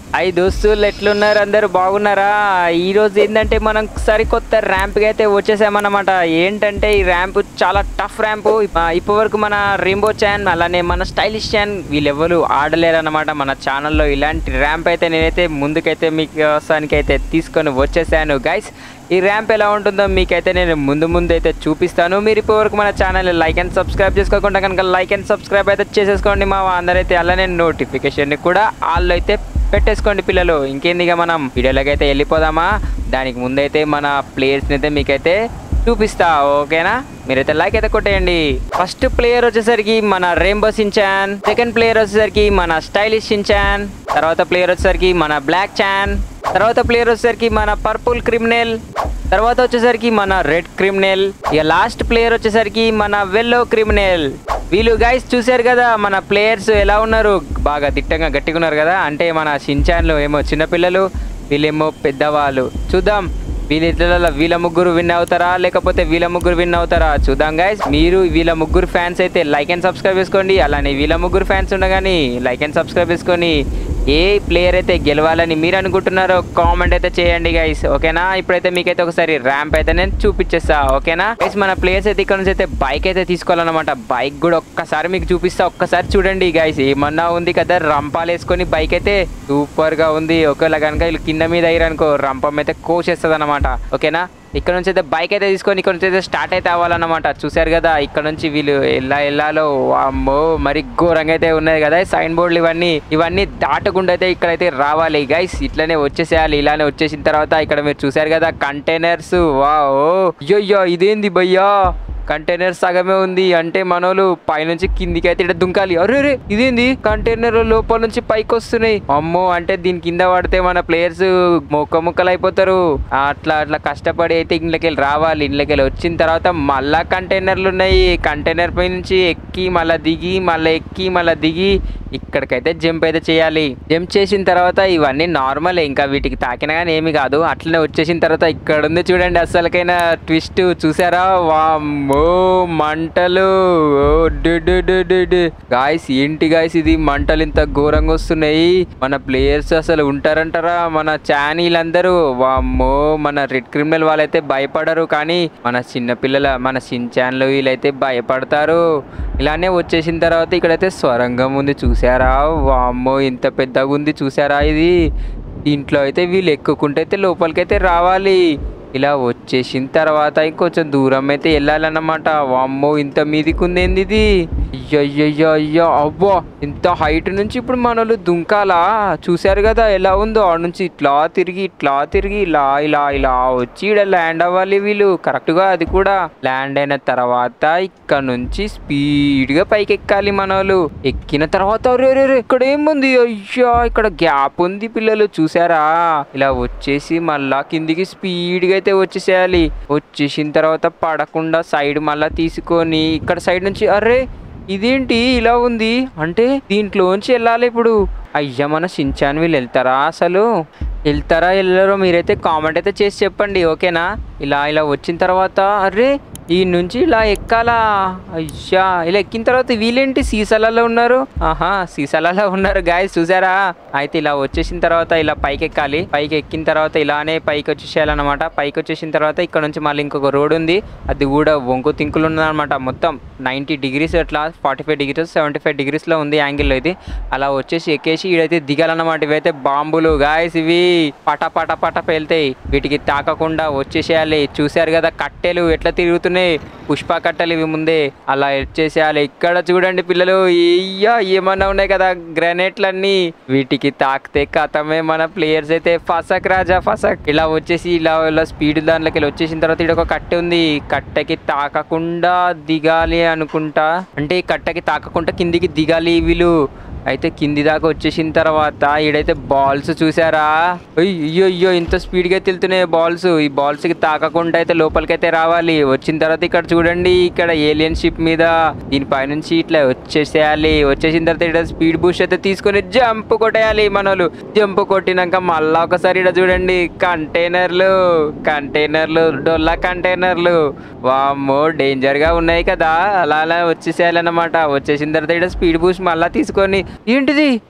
I దోస్తులు ఎట్లున్నారు అందరు బాగున్నారా ఈ రోజు ఏంటంటే మనం సరికొత్త ర్యాంప్ అయితే వచ్చేసామన్నమాట ఏంటంటే ఈ ర్యాంప్ చాలా టఫ్ ర్యాంప్ ఇప్పటి వరకు మన రెయిన్బో చాన్ అలానే మన స్టైలిష్ చాన్ వీళ్ళెవ్వరు ఆడలేరు అనమాట మన ఛానల్లో ఇలాంటి ర్యాంప్ అయితే నేనైతే ముందుకైతే మీకు అయితే తీసుకొని వచ్చేసాను గైస్ ఈ ర్యాంప్ ఎలా ఉంటుందో మీకైతే నేను ముందు ముందు అయితే చూపిస్తాను మీరు ఇప్పటివరకు మన ఛానల్ లైక్ అండ్ సబ్స్క్రైబ్ చేసుకోకుండా కనుక లైక్ అండ్ సబ్స్క్రైబ్ అయితే చేసేసుకోండి మా అందరైతే అలానే నోటిఫికేషన్ కూడా వాళ్ళు అయితే పెట్టేసుకోండి పిల్లలు ఇంకేందిగా మనం వీడియోలోకి అయితే వెళ్ళిపోదామా దానికి ముందైతే మన ప్లేయర్స్ని అయితే మీకైతే చూపిస్తా ఓకేనా మీరైతే లైక్ అయితే కొట్టేయండి ఫస్ట్ ప్లేయర్ వచ్చేసరికి మన రెయిన్బో సించాన్ సెకండ్ ప్లేయర్ వచ్చేసరికి మన స్టైలిష్ సించాన్ తర్వాత ప్లేయర్ వచ్చేసరికి మన బ్లాక్ చాన్ తర్వాత ప్లేయర్ వచ్చేసరికి మన పర్పుల్ క్రిమినల్ తర్వాత వచ్చేసరికి మన రెడ్ క్రిమినల్ ఇక లాస్ట్ ప్లేయర్ వచ్చేసరికి మన వెల్లో క్రిమినల్ వీళ్ళు గైస్ చూశారు కదా మన ప్లేయర్స్ ఎలా ఉన్నారు బాగా దిట్టంగా గట్టిగా ఉన్నారు కదా అంటే మన షించాన్లు ఏమో చిన్నపిల్లలు వీళ్ళేమో పెద్దవాళ్ళు చూద్దాం వీళ్ళ వీళ్ళ ముగ్గురు విన్ అవుతారా లేకపోతే వీళ్ళ ముగ్గురు విన్ అవుతారా చూద్దాం గైస్ మీరు వీళ్ళ ముగ్గురు ఫ్యాన్స్ అయితే లైక్ అండ్ సబ్స్క్రైబ్ చేసుకోండి అలానే వీళ్ళ ముగ్గురు ఫ్యాన్స్ ఉండగాని లైక్ అండ్ సబ్స్క్రైబ్ చేసుకొని ఏ ప్లేయర్ అయితే గెలవాలని మీరు అనుకుంటున్నారో కామెంట్ అయితే చేయండి గైస్ ఓకేనా ఇప్పుడైతే మీకైతే ఒకసారి ర్యాంప్ అయితే నేను చూపించేస్తా ఓకేనా గైస్ మన ప్లేయర్స్ అయితే ఇక్కడ నుంచి అయితే బైక్ అయితే తీసుకోవాలన్నమాట బైక్ కూడా ఒక్కసారి మీకు చూపిస్తా ఒక్కసారి చూడండి గైస్ ఏమన్నా ఉంది కదా రంపాలు వేసుకొని బైక్ అయితే సూపర్ గా ఉంది ఒకవేళ కనుక వీళ్ళు కింద మీద అయ్యారనుకో రంపం అయితే కోసేస్తుంది అనమాట ఓకేనా ఇక్కడ నుంచి అయితే బైక్ అయితే తీసుకొని ఇక్కడ నుంచి అయితే స్టార్ట్ అయితే అవ్వాలన్నమాట చూశారు కదా ఇక్కడ నుంచి వీళ్ళు ఎలా వెళ్ళాలో అమ్మో మరి ఘోరంగా అయితే ఉన్నాయి కదా సైన్ బోర్డులు ఇవన్నీ ఇవన్నీ దాటకుండా అయితే ఇక్కడైతే రావాలి గైస్ ఇట్లనే వచ్చేసేయాలి ఇలానే వచ్చేసిన తర్వాత ఇక్కడ మీరు చూశారు కదా కంటైనర్స్ వా ఓ అయ్యో ఇదేంది భయ్యా కంటైనర్ సగమే ఉంది అంటే మనోళ్ళు పైనుంచి కిందికి అయితే ఇట్లా దుంకాలి అరే రే ఇదేంది కంటైనర్ లోపల నుంచి పైకి వస్తున్నాయి అమ్మో అంటే దీని కింద పడితే మన ప్లేయర్స్ మొక్క ముక్కలు అయిపోతారు అట్లా అట్లా కష్టపడి అయితే ఇంట్లోకి వెళ్ళి రావాలి ఇంట్లోకి వెళ్ళి వచ్చిన తర్వాత మళ్ళా కంటైనర్లు ఉన్నాయి కంటైనర్ పై నుంచి ఎక్కి మళ్ళీ దిగి మళ్ళీ ఎక్కి మళ్ళీ దిగి ఇక్కడికైతే జంప్ అయితే చేయాలి జంప్ చేసిన తర్వాత ఇవన్నీ నార్మల్ ఇంకా వీటికి తాకినా కానీ ఏమి కాదు అట్లనే వచ్చేసిన తర్వాత ఇక్కడ ఉంది చూడండి అసలుకైనా ట్విస్ట్ చూసారా వామ్మో మంటలు గాయస్ ఏంటి గాయస్ ఇది మంటలు ఇంత ఘోరంగా వస్తున్నాయి మన ప్లేయర్స్ అసలు ఉంటారంటారా మన చానీలు అందరూ వామ్మో మన రెడ్ క్రిమినల్ వాళ్ళైతే భయపడరు కానీ మన చిన్న పిల్లల మన సించాన్లు వీళ్ళైతే భయపడతారు ఇలానే వచ్చేసిన తర్వాత ఇక్కడైతే స్వరంగం ఉంది చూసారా వామ్మో ఇంత పెద్దగా ఉంది చూసారా ఇది దీంట్లో అయితే వీళ్ళు ఎక్కుకుంటే అయితే లోపలికైతే రావాలి ఇలా వచ్చేసిన తర్వాత ఇంకొంచెం దూరం అయితే వెళ్ళాలన్నమాట వామ్మో ఇంత మీదికి ఉంది ఏంది ఇది అయ్యయ్యో అయ్యో అవ్వో ఇంత హైట్ నుంచి ఇప్పుడు మనోళ్ళు దుంకాలా చూశారు కదా ఎలా ఉందో ఆ నుంచి ఇట్లా తిరిగి ఇట్లా తిరిగి ఇలా ఇలా ఇలా వచ్చి ఇక్కడ ల్యాండ్ అవ్వాలి వీళ్ళు కరెక్ట్ గా అది కూడా ల్యాండ్ అయిన తర్వాత ఇక్కడ నుంచి స్పీడ్ గా పైకి ఎక్కాలి మనోళ్ళు ఎక్కిన తర్వాత అరే అరే, అరే, ఇక్కడ ఏముంది అయ్యా ఇక్కడ గ్యాప్ ఉంది పిల్లలు చూసారా ఇలా వచ్చేసి మళ్ళా కిందికి స్పీడ్ గా అయితే వచ్చేసేయాలి వచ్చేసిన తర్వాత పడకుండా సైడ్ మళ్ళా తీసుకొని ఇక్కడ సైడ్ నుంచి అరే ఇదేంటి ఇలా ఉంది అంటే దీంట్లోంచి వెళ్ళాలి ఇప్పుడు అయ్యా మన సించాన్ వీళ్ళు వెళ్తారా అసలు వెళ్తారా వెళ్ళారో మీరైతే కామెంట్ అయితే చేసి చెప్పండి ఓకేనా ఇలా ఇలా వచ్చిన తర్వాత అరే ఈ నుంచి ఇలా ఎక్కాలా అయ్యా ఇలా ఎక్కిన తర్వాత వీళ్ళేంటి సీసాలలో ఉన్నారు ఆహా సీసాలలో ఉన్నారు గాయస్ చూసారా అయితే ఇలా వచ్చేసిన తర్వాత ఇలా పైకి ఎక్కాలి పైకి ఎక్కిన తర్వాత ఇలానే పైకి వచ్చేసేయాలన్నమాట పైకి వచ్చేసిన తర్వాత ఇక్కడ నుంచి మళ్ళీ ఇంకొక రోడ్ ఉంది అది కూడా వంకు తింకులు ఉన్నదన్నమాట మొత్తం నైంటీ డిగ్రీస్ అట్లా forty five degrees seventy five డిగ్రీస్లో ఉంది యాంగిల్లో ఇది అలా వచ్చేసి ఎక్కేసి ఇడైతే దిగాలన్నమాట ఇవైతే బాంబులు గాయస్ ఇవి పట పట పట పేలుతాయి వీటికి తాకకుండా వచ్చేసేయాలి చూశారు కదా కట్టెలు ఎట్లా తిరుగుతున్నాయి పుష్ప కట్టెలు ఇవి ముందే అలా వచ్చేసేయాలి ఇక్కడ చూడండి పిల్లలు అయ్యా ఏమన్నా ఉన్నాయి కదా గ్రనేట్లన్నీ వీటికి తాకితే కథమే మన ప్లేయర్స్ అయితే ఫసక్ రాజా ఫసక్ ఇలా వచ్చేసి ఇలా ఇలా స్పీడ్ దాంట్లోకి వెళ్ళి వచ్చేసిన తర్వాత ఇక్కడ ఒక కట్టె ఉంది కట్టెకి తాకకుండా దిగాలి అనుకుంటా అంటే ఈ కట్టెకి తాకకుండా కిందికి దిగాలి వీళ్ళు అయితే కింది దాకా వచ్చేసిన తర్వాత ఈడైతే బాల్స్ చూసారా అయ్యో అయ్యో ఇంత స్పీడ్గా వెళ్తున్నాయి బాల్స్ ఈ బాల్స్కి తాకకుండా అయితే లోపలికైతే రావాలి వచ్చిన తర్వాత ఇక్కడ చూడండి ఇక్కడ ఏలియన్ షిప్ మీద దీనిపైనుంచి ఇట్లా వచ్చేసేయాలి వచ్చేసిన తర్వాత ఇక్కడ స్పీడ్ బూస్ట్ అయితే తీసుకొని జంప్ కొట్టేయాలి మనోళ్ళు జంప్ కొట్టినాక మళ్ళా ఒకసారి ఇక్కడ చూడండి కంటైనర్లు కంటైనర్లు డొల్లా కంటైనర్లు వామ్మో డేంజర్ గా ఉన్నాయి కదా అలా అలా వచ్చేసేయాలన్నమాట వచ్చేసిన తర్వాత ఇక్కడ స్పీడ్ బూస్ట్ మళ్ళా తీసుకొని ఏంటిది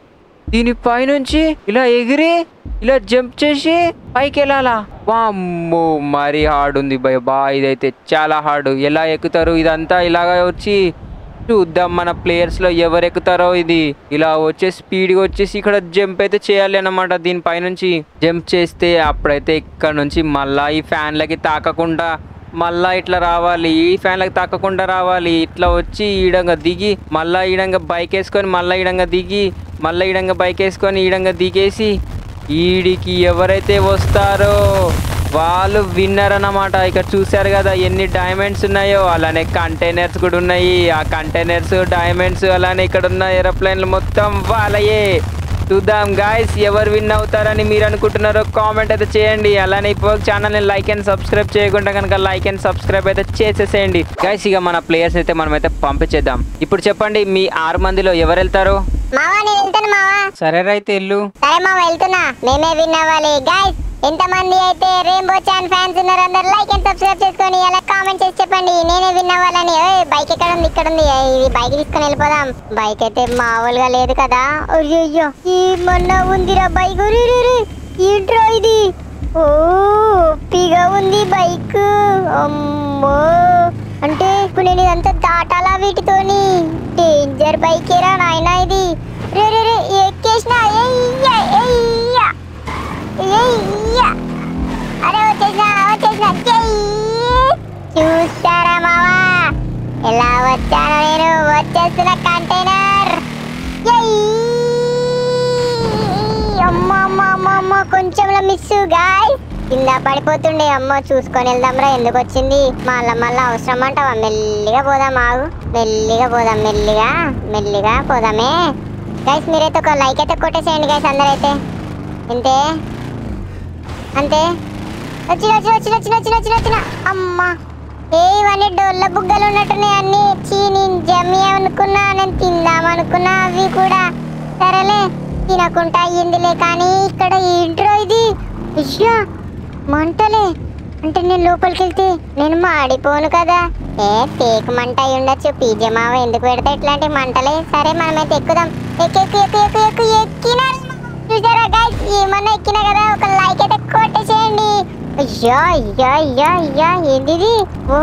దీని పైనుంచి ఇలా ఎగిరి ఇలా జంప్ చేసి పైకి వెళ్ళాలా వామ్మో మరీ హార్డ్ ఉంది భయ బా ఇదైతే చాలా హార్డ్ ఎలా ఎక్కుతారు ఇదంతా ఇలాగ వచ్చి చూద్దాం మన ప్లేయర్స్ లో ఎవరు ఎక్కుతారో ఇది ఇలా వచ్చే స్పీడ్ వచ్చేసి ఇక్కడ జంప్ అయితే చేయాలి అన్నమాట దీనిపైనుంచి జంప్ చేస్తే అప్పుడైతే ఇక్కడ నుంచి మళ్ళా ఈ ఫ్యాన్లకి తాకకుండా మళ్ళా ఇట్లా రావాలి ఈ ఫ్యాన్లకు తాకకుండా రావాలి ఇట్లా వచ్చి ఈడంగా దిగి మళ్ళా ఈడంగా బైక్ వేసుకొని మళ్ళా ఈడంగా దిగి మళ్ళా ఈడంగా బైక్ వేసుకొని ఈడంగా దిగేసి ఈడికి ఎవరైతే వస్తారో వాళ్ళు విన్నర్ అన్నమాట ఇక్కడ చూశారు కదా ఎన్ని డైమండ్స్ ఉన్నాయో అలానే కంటైనర్స్ కూడా ఉన్నాయి ఆ కంటైనర్స్ డైమండ్స్ అలానే ఇక్కడ ఉన్న ఏరోప్లేన్లు మొత్తం వాళ్ళయే చూద్దాం గాయస్ ఎవరు విన్ అవుతారని మీరు అనుకుంటున్నారో కామెంట్ అయితే చేయండి అలానే ఇప్పుడు ఛానల్ని లైక్ అండ్ సబ్స్క్రైబ్ చేయకుండా కనుక లైక్ అండ్ సబ్స్క్రైబ్ అయితే చేసేసేయండి గైస్ ఇక మన ప్లేయర్స్ అయితే మనమైతే పంపించేద్దాం ఇప్పుడు చెప్పండి మీ ఆరు మందిలో ఎవరు వెళ్తారు మావా నేను వెళ్తాను మావా సరే అయితే ఇల్లు సరే మావా వెళ్తున్నా మేమే విన్ అవ్వాలి గైస్ ఎంత మంది అయితే రెయిన్బో చాన్ ఫ్యాన్స్ ఉన్నారు అందరు లైక్ అండ్ సబ్స్క్రైబ్ చేసుకొని అలా కామెంట్ చేసి చెప్పండి నేనే విన్ అవ్వాలని ఏయ్, బైక్ ఎక్కడ ఉంది ఇక్కడ ఉంది ఏయ్, ఇది బైక్ తీసుకొని వెళ్ళిపోదాం బైక్ అయితే మామూలుగా లేదు కదా అయ్యో ఈ మొన్న ఉందిరా బైక్ రీ, రీ, రీ. ఏంట్రా ఇది ఓ పిగా ఉంది బైక్ అమ్మో అంటే ఇప్పుడు నేను ఇదంతా దాటాలా వీటితోని డేంజర్ బైకేరా నాయనా ఇది రే రే రే ఎక్కేసిన ఎయ్య ఎయ్య ఎయ్య అరే వచ్చేసిన వచ్చేసిన చెయ్యి చూస్తారా మావా ఎలా వచ్చాను నేను వచ్చేస్తున్న కంటైనర్ అమ్మ అమ్మ అమ్మ అమ్మ కొంచెంలో మిస్ గాయ్ కింద పడిపోతుండే అమ్మ చూసుకొని వెళ్దాంరా ఎందుకు వచ్చింది మళ్ళా మళ్ళా అవసరం అంటావా మెల్లిగా పోదాం ఆగు మెల్లిగా పోదాం మెల్లిగా మెల్లిగా పోదామే గైస్ మీరైతే ఒక లైక్ అయితే కొట్టేసేయండి గైస్ అందరైతే అంతే అంతే వచ్చిన వచ్చిన వచ్చిన వచ్చిన వచ్చిన వచ్చిన వచ్చిన అమ్మా ఏ ఇవన్నీ డొల్ల బుగ్గలు ఉన్నట్టున్నాయి అన్ని చీ నేను జమ్మి అనుకున్నా నేను తిందాం అనుకున్నా అవి కూడా సరేలే తినకుండా అయ్యిందిలే కానీ ఇక్కడ ఏంట్రో ఇది అయ్యా మంటలే అంటే నేను లోపలికి వెళ్తే నేను మాడిపోను కదా ఏ పేక మంట అయి ఉండొచ్చు పీజే మావ ఎందుకు పెడితే ఇట్లాంటి మంటలే సరే మనమైతే ఎక్కుదాం ఎక్కు ఎక్కు ఎక్కు ఎక్కు ఎక్కు ఎక్కినా చూసారా గాయ్స్ ఏమన్నా ఎక్కినా కదా ఒక లైక్ అయితే కొట్టేసేయండి అయ్యా అయ్యా అయ్యా అయ్యా ఏంది ఇది ఓ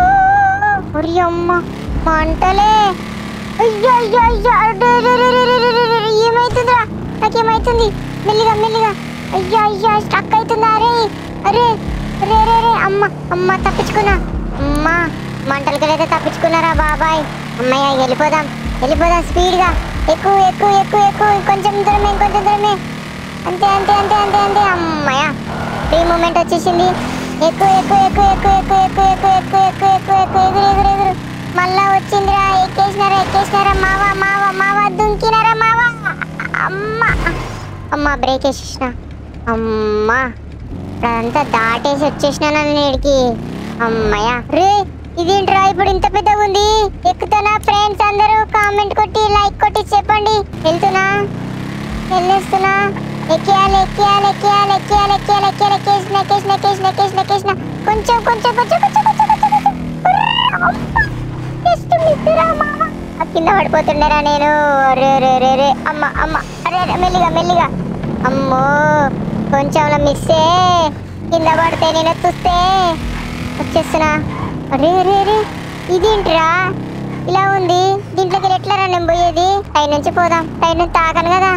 ఒరి అమ్మ మంటలే అయ్యా అయ్యా అయ్యా అరే, రే, రే, రే, రే, రే, రే, రే, రే, ఏమైతుందిరా నాకేమైతుంది మెల్లిగా మెల్లిగా అయ్యా అయ్యా స్టక్ అవుతుందా అరే అరే రే రే రే అమ్మ అమ్మ తప్పించుకున్నా అమ్మ మంటలకి అయితే తప్పించుకున్నారా బాబాయ్ అమ్మయ్య వెళ్ళిపోదాం వెళ్ళిపోదాం స్పీడ్గా ఎక్కువ ఎక్కువ ఎక్కువ ఎక్కువ కొంచెం దూరమే ఇంకొంచెం దూరమే అంతే అంతే అంతే అంతే అంతే అమ్మయ్య ఫ్రీ మూమెంట్ వచ్చేసింది ఎక్కువ ఎక్కువ ఎక్కువ ఎక్కువ ఎక్కువ ఎక్కువ ఎక్కువ ఎక్కువ ఎక్కువ ఎక్కువ ఎక్కువ ఎగురు ఎగురు ఎగురు మళ్ళా వచ్చిందిరా ఎక్కేసినారా ఎక్కేసినారా మావా మావా మావా దుంకినారా మావా అమ్మ అమ్మ బ్రేక్ వేసేసిన అమ్మా అదంతా దాటేసి వచ్చేసిన నన్ను ఈడికి అమ్మయ్య రే ఇదేంట్రా ఇప్పుడు ఇంత పెద్దగా ఉంది ఎక్కుతున్నా ఫ్రెండ్స్ అందరూ కామెంట్ కొట్టి లైక్ కొట్టి చెప్పండి వెళ్తున్నా వెళ్ళేస్తున్నా ఎక్కేయాలి ఎక్కేయాలి ఎక్కేయాలి ఎక్కేయాలి ఎక్కేయాలి ఎక్కేయాలి ఎక్కేసిన ఎక్కేసిన ఎక్కేసిన ఎక్కేసిన ఎక్కేసిన కొంచెం కొంచెం కొంచెం కొంచెం కొంచెం కొంచెం కొంచెం అమ్మ, జస్ట్ మిస్సురా మామ. ఆ కింద పడిపోతుండేరా నేను రే రే రే రే అమ్మ అమ్మ అరే అరే, మెల్లిగా మెల్లిగా అమ్మో కొంచెంలో మిస్సే కింద పడితే నేను చూస్తే వచ్చేస్తున్నా అరే రే రే ఇదేంట్రా ఇలా ఉంది దీంట్లోకి ఎట్లా రా నేను పోయేది పై నుంచి పోదాం పై నుంచి తాకను కదా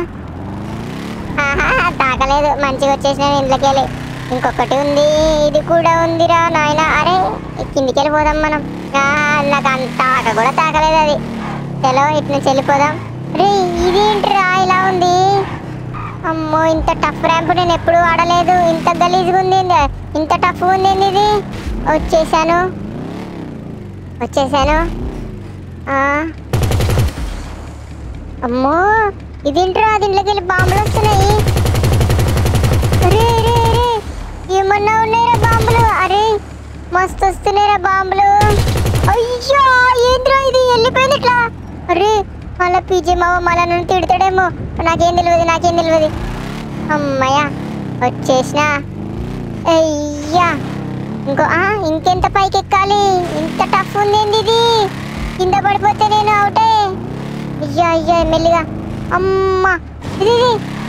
ఆహా తాకలేదు మంచిగా వచ్చేసిన ఇంట్లోకి వెళ్ళి ఇంకొకటి ఉంది ఇది కూడా ఉందిరా నాయన అరే కిందికి వెళ్ళిపోదాం మనం ఆ, నాకు అంత తాక కూడా తాకలేదు అది చలో ఇటు నుంచి వెళ్ళిపోదాం రే ఇదేంటిరా ఇలా ఉంది అమ్మో ఇంత టఫ్ ర్యాంప్ నేను ఎప్పుడు ఆడలేదు ఇంత గలీజ్గా ఉంది ఏంది? ఇంత టఫ్ ఉంది ఏంది ఇది వచ్చేసాను వచ్చేసాను ఆ. అమ్మో ఇదేంట్రా దీంట్లోకి వెళ్ళి బాంబులు వస్తున్నాయి అరే అరే అరే ఏమన్నా ఉన్నాయిరా బాంబులు అరే మస్తు వస్తున్నాయిరా బాంబులు అయ్యో ఏంద్రా ఇది వెళ్ళిపోయింది ఇట్లా అరే మళ్ళా పీజే మావ మళ్ళా నన్ను తిడతాడేమో నాకేం తెలియదు నాకేం తెలియదు అమ్మయ్య వచ్చేసిన అయ్యా ఇంకో ఆ, ఇంకెంత పైకి ఎక్కాలి ఇంత టఫ్ ఉంది ఏంది ఇది కింద పడిపోతే నేను అవుటే అయ్యా అయ్యా మెల్లిగా అమ్మా ఇది ఇది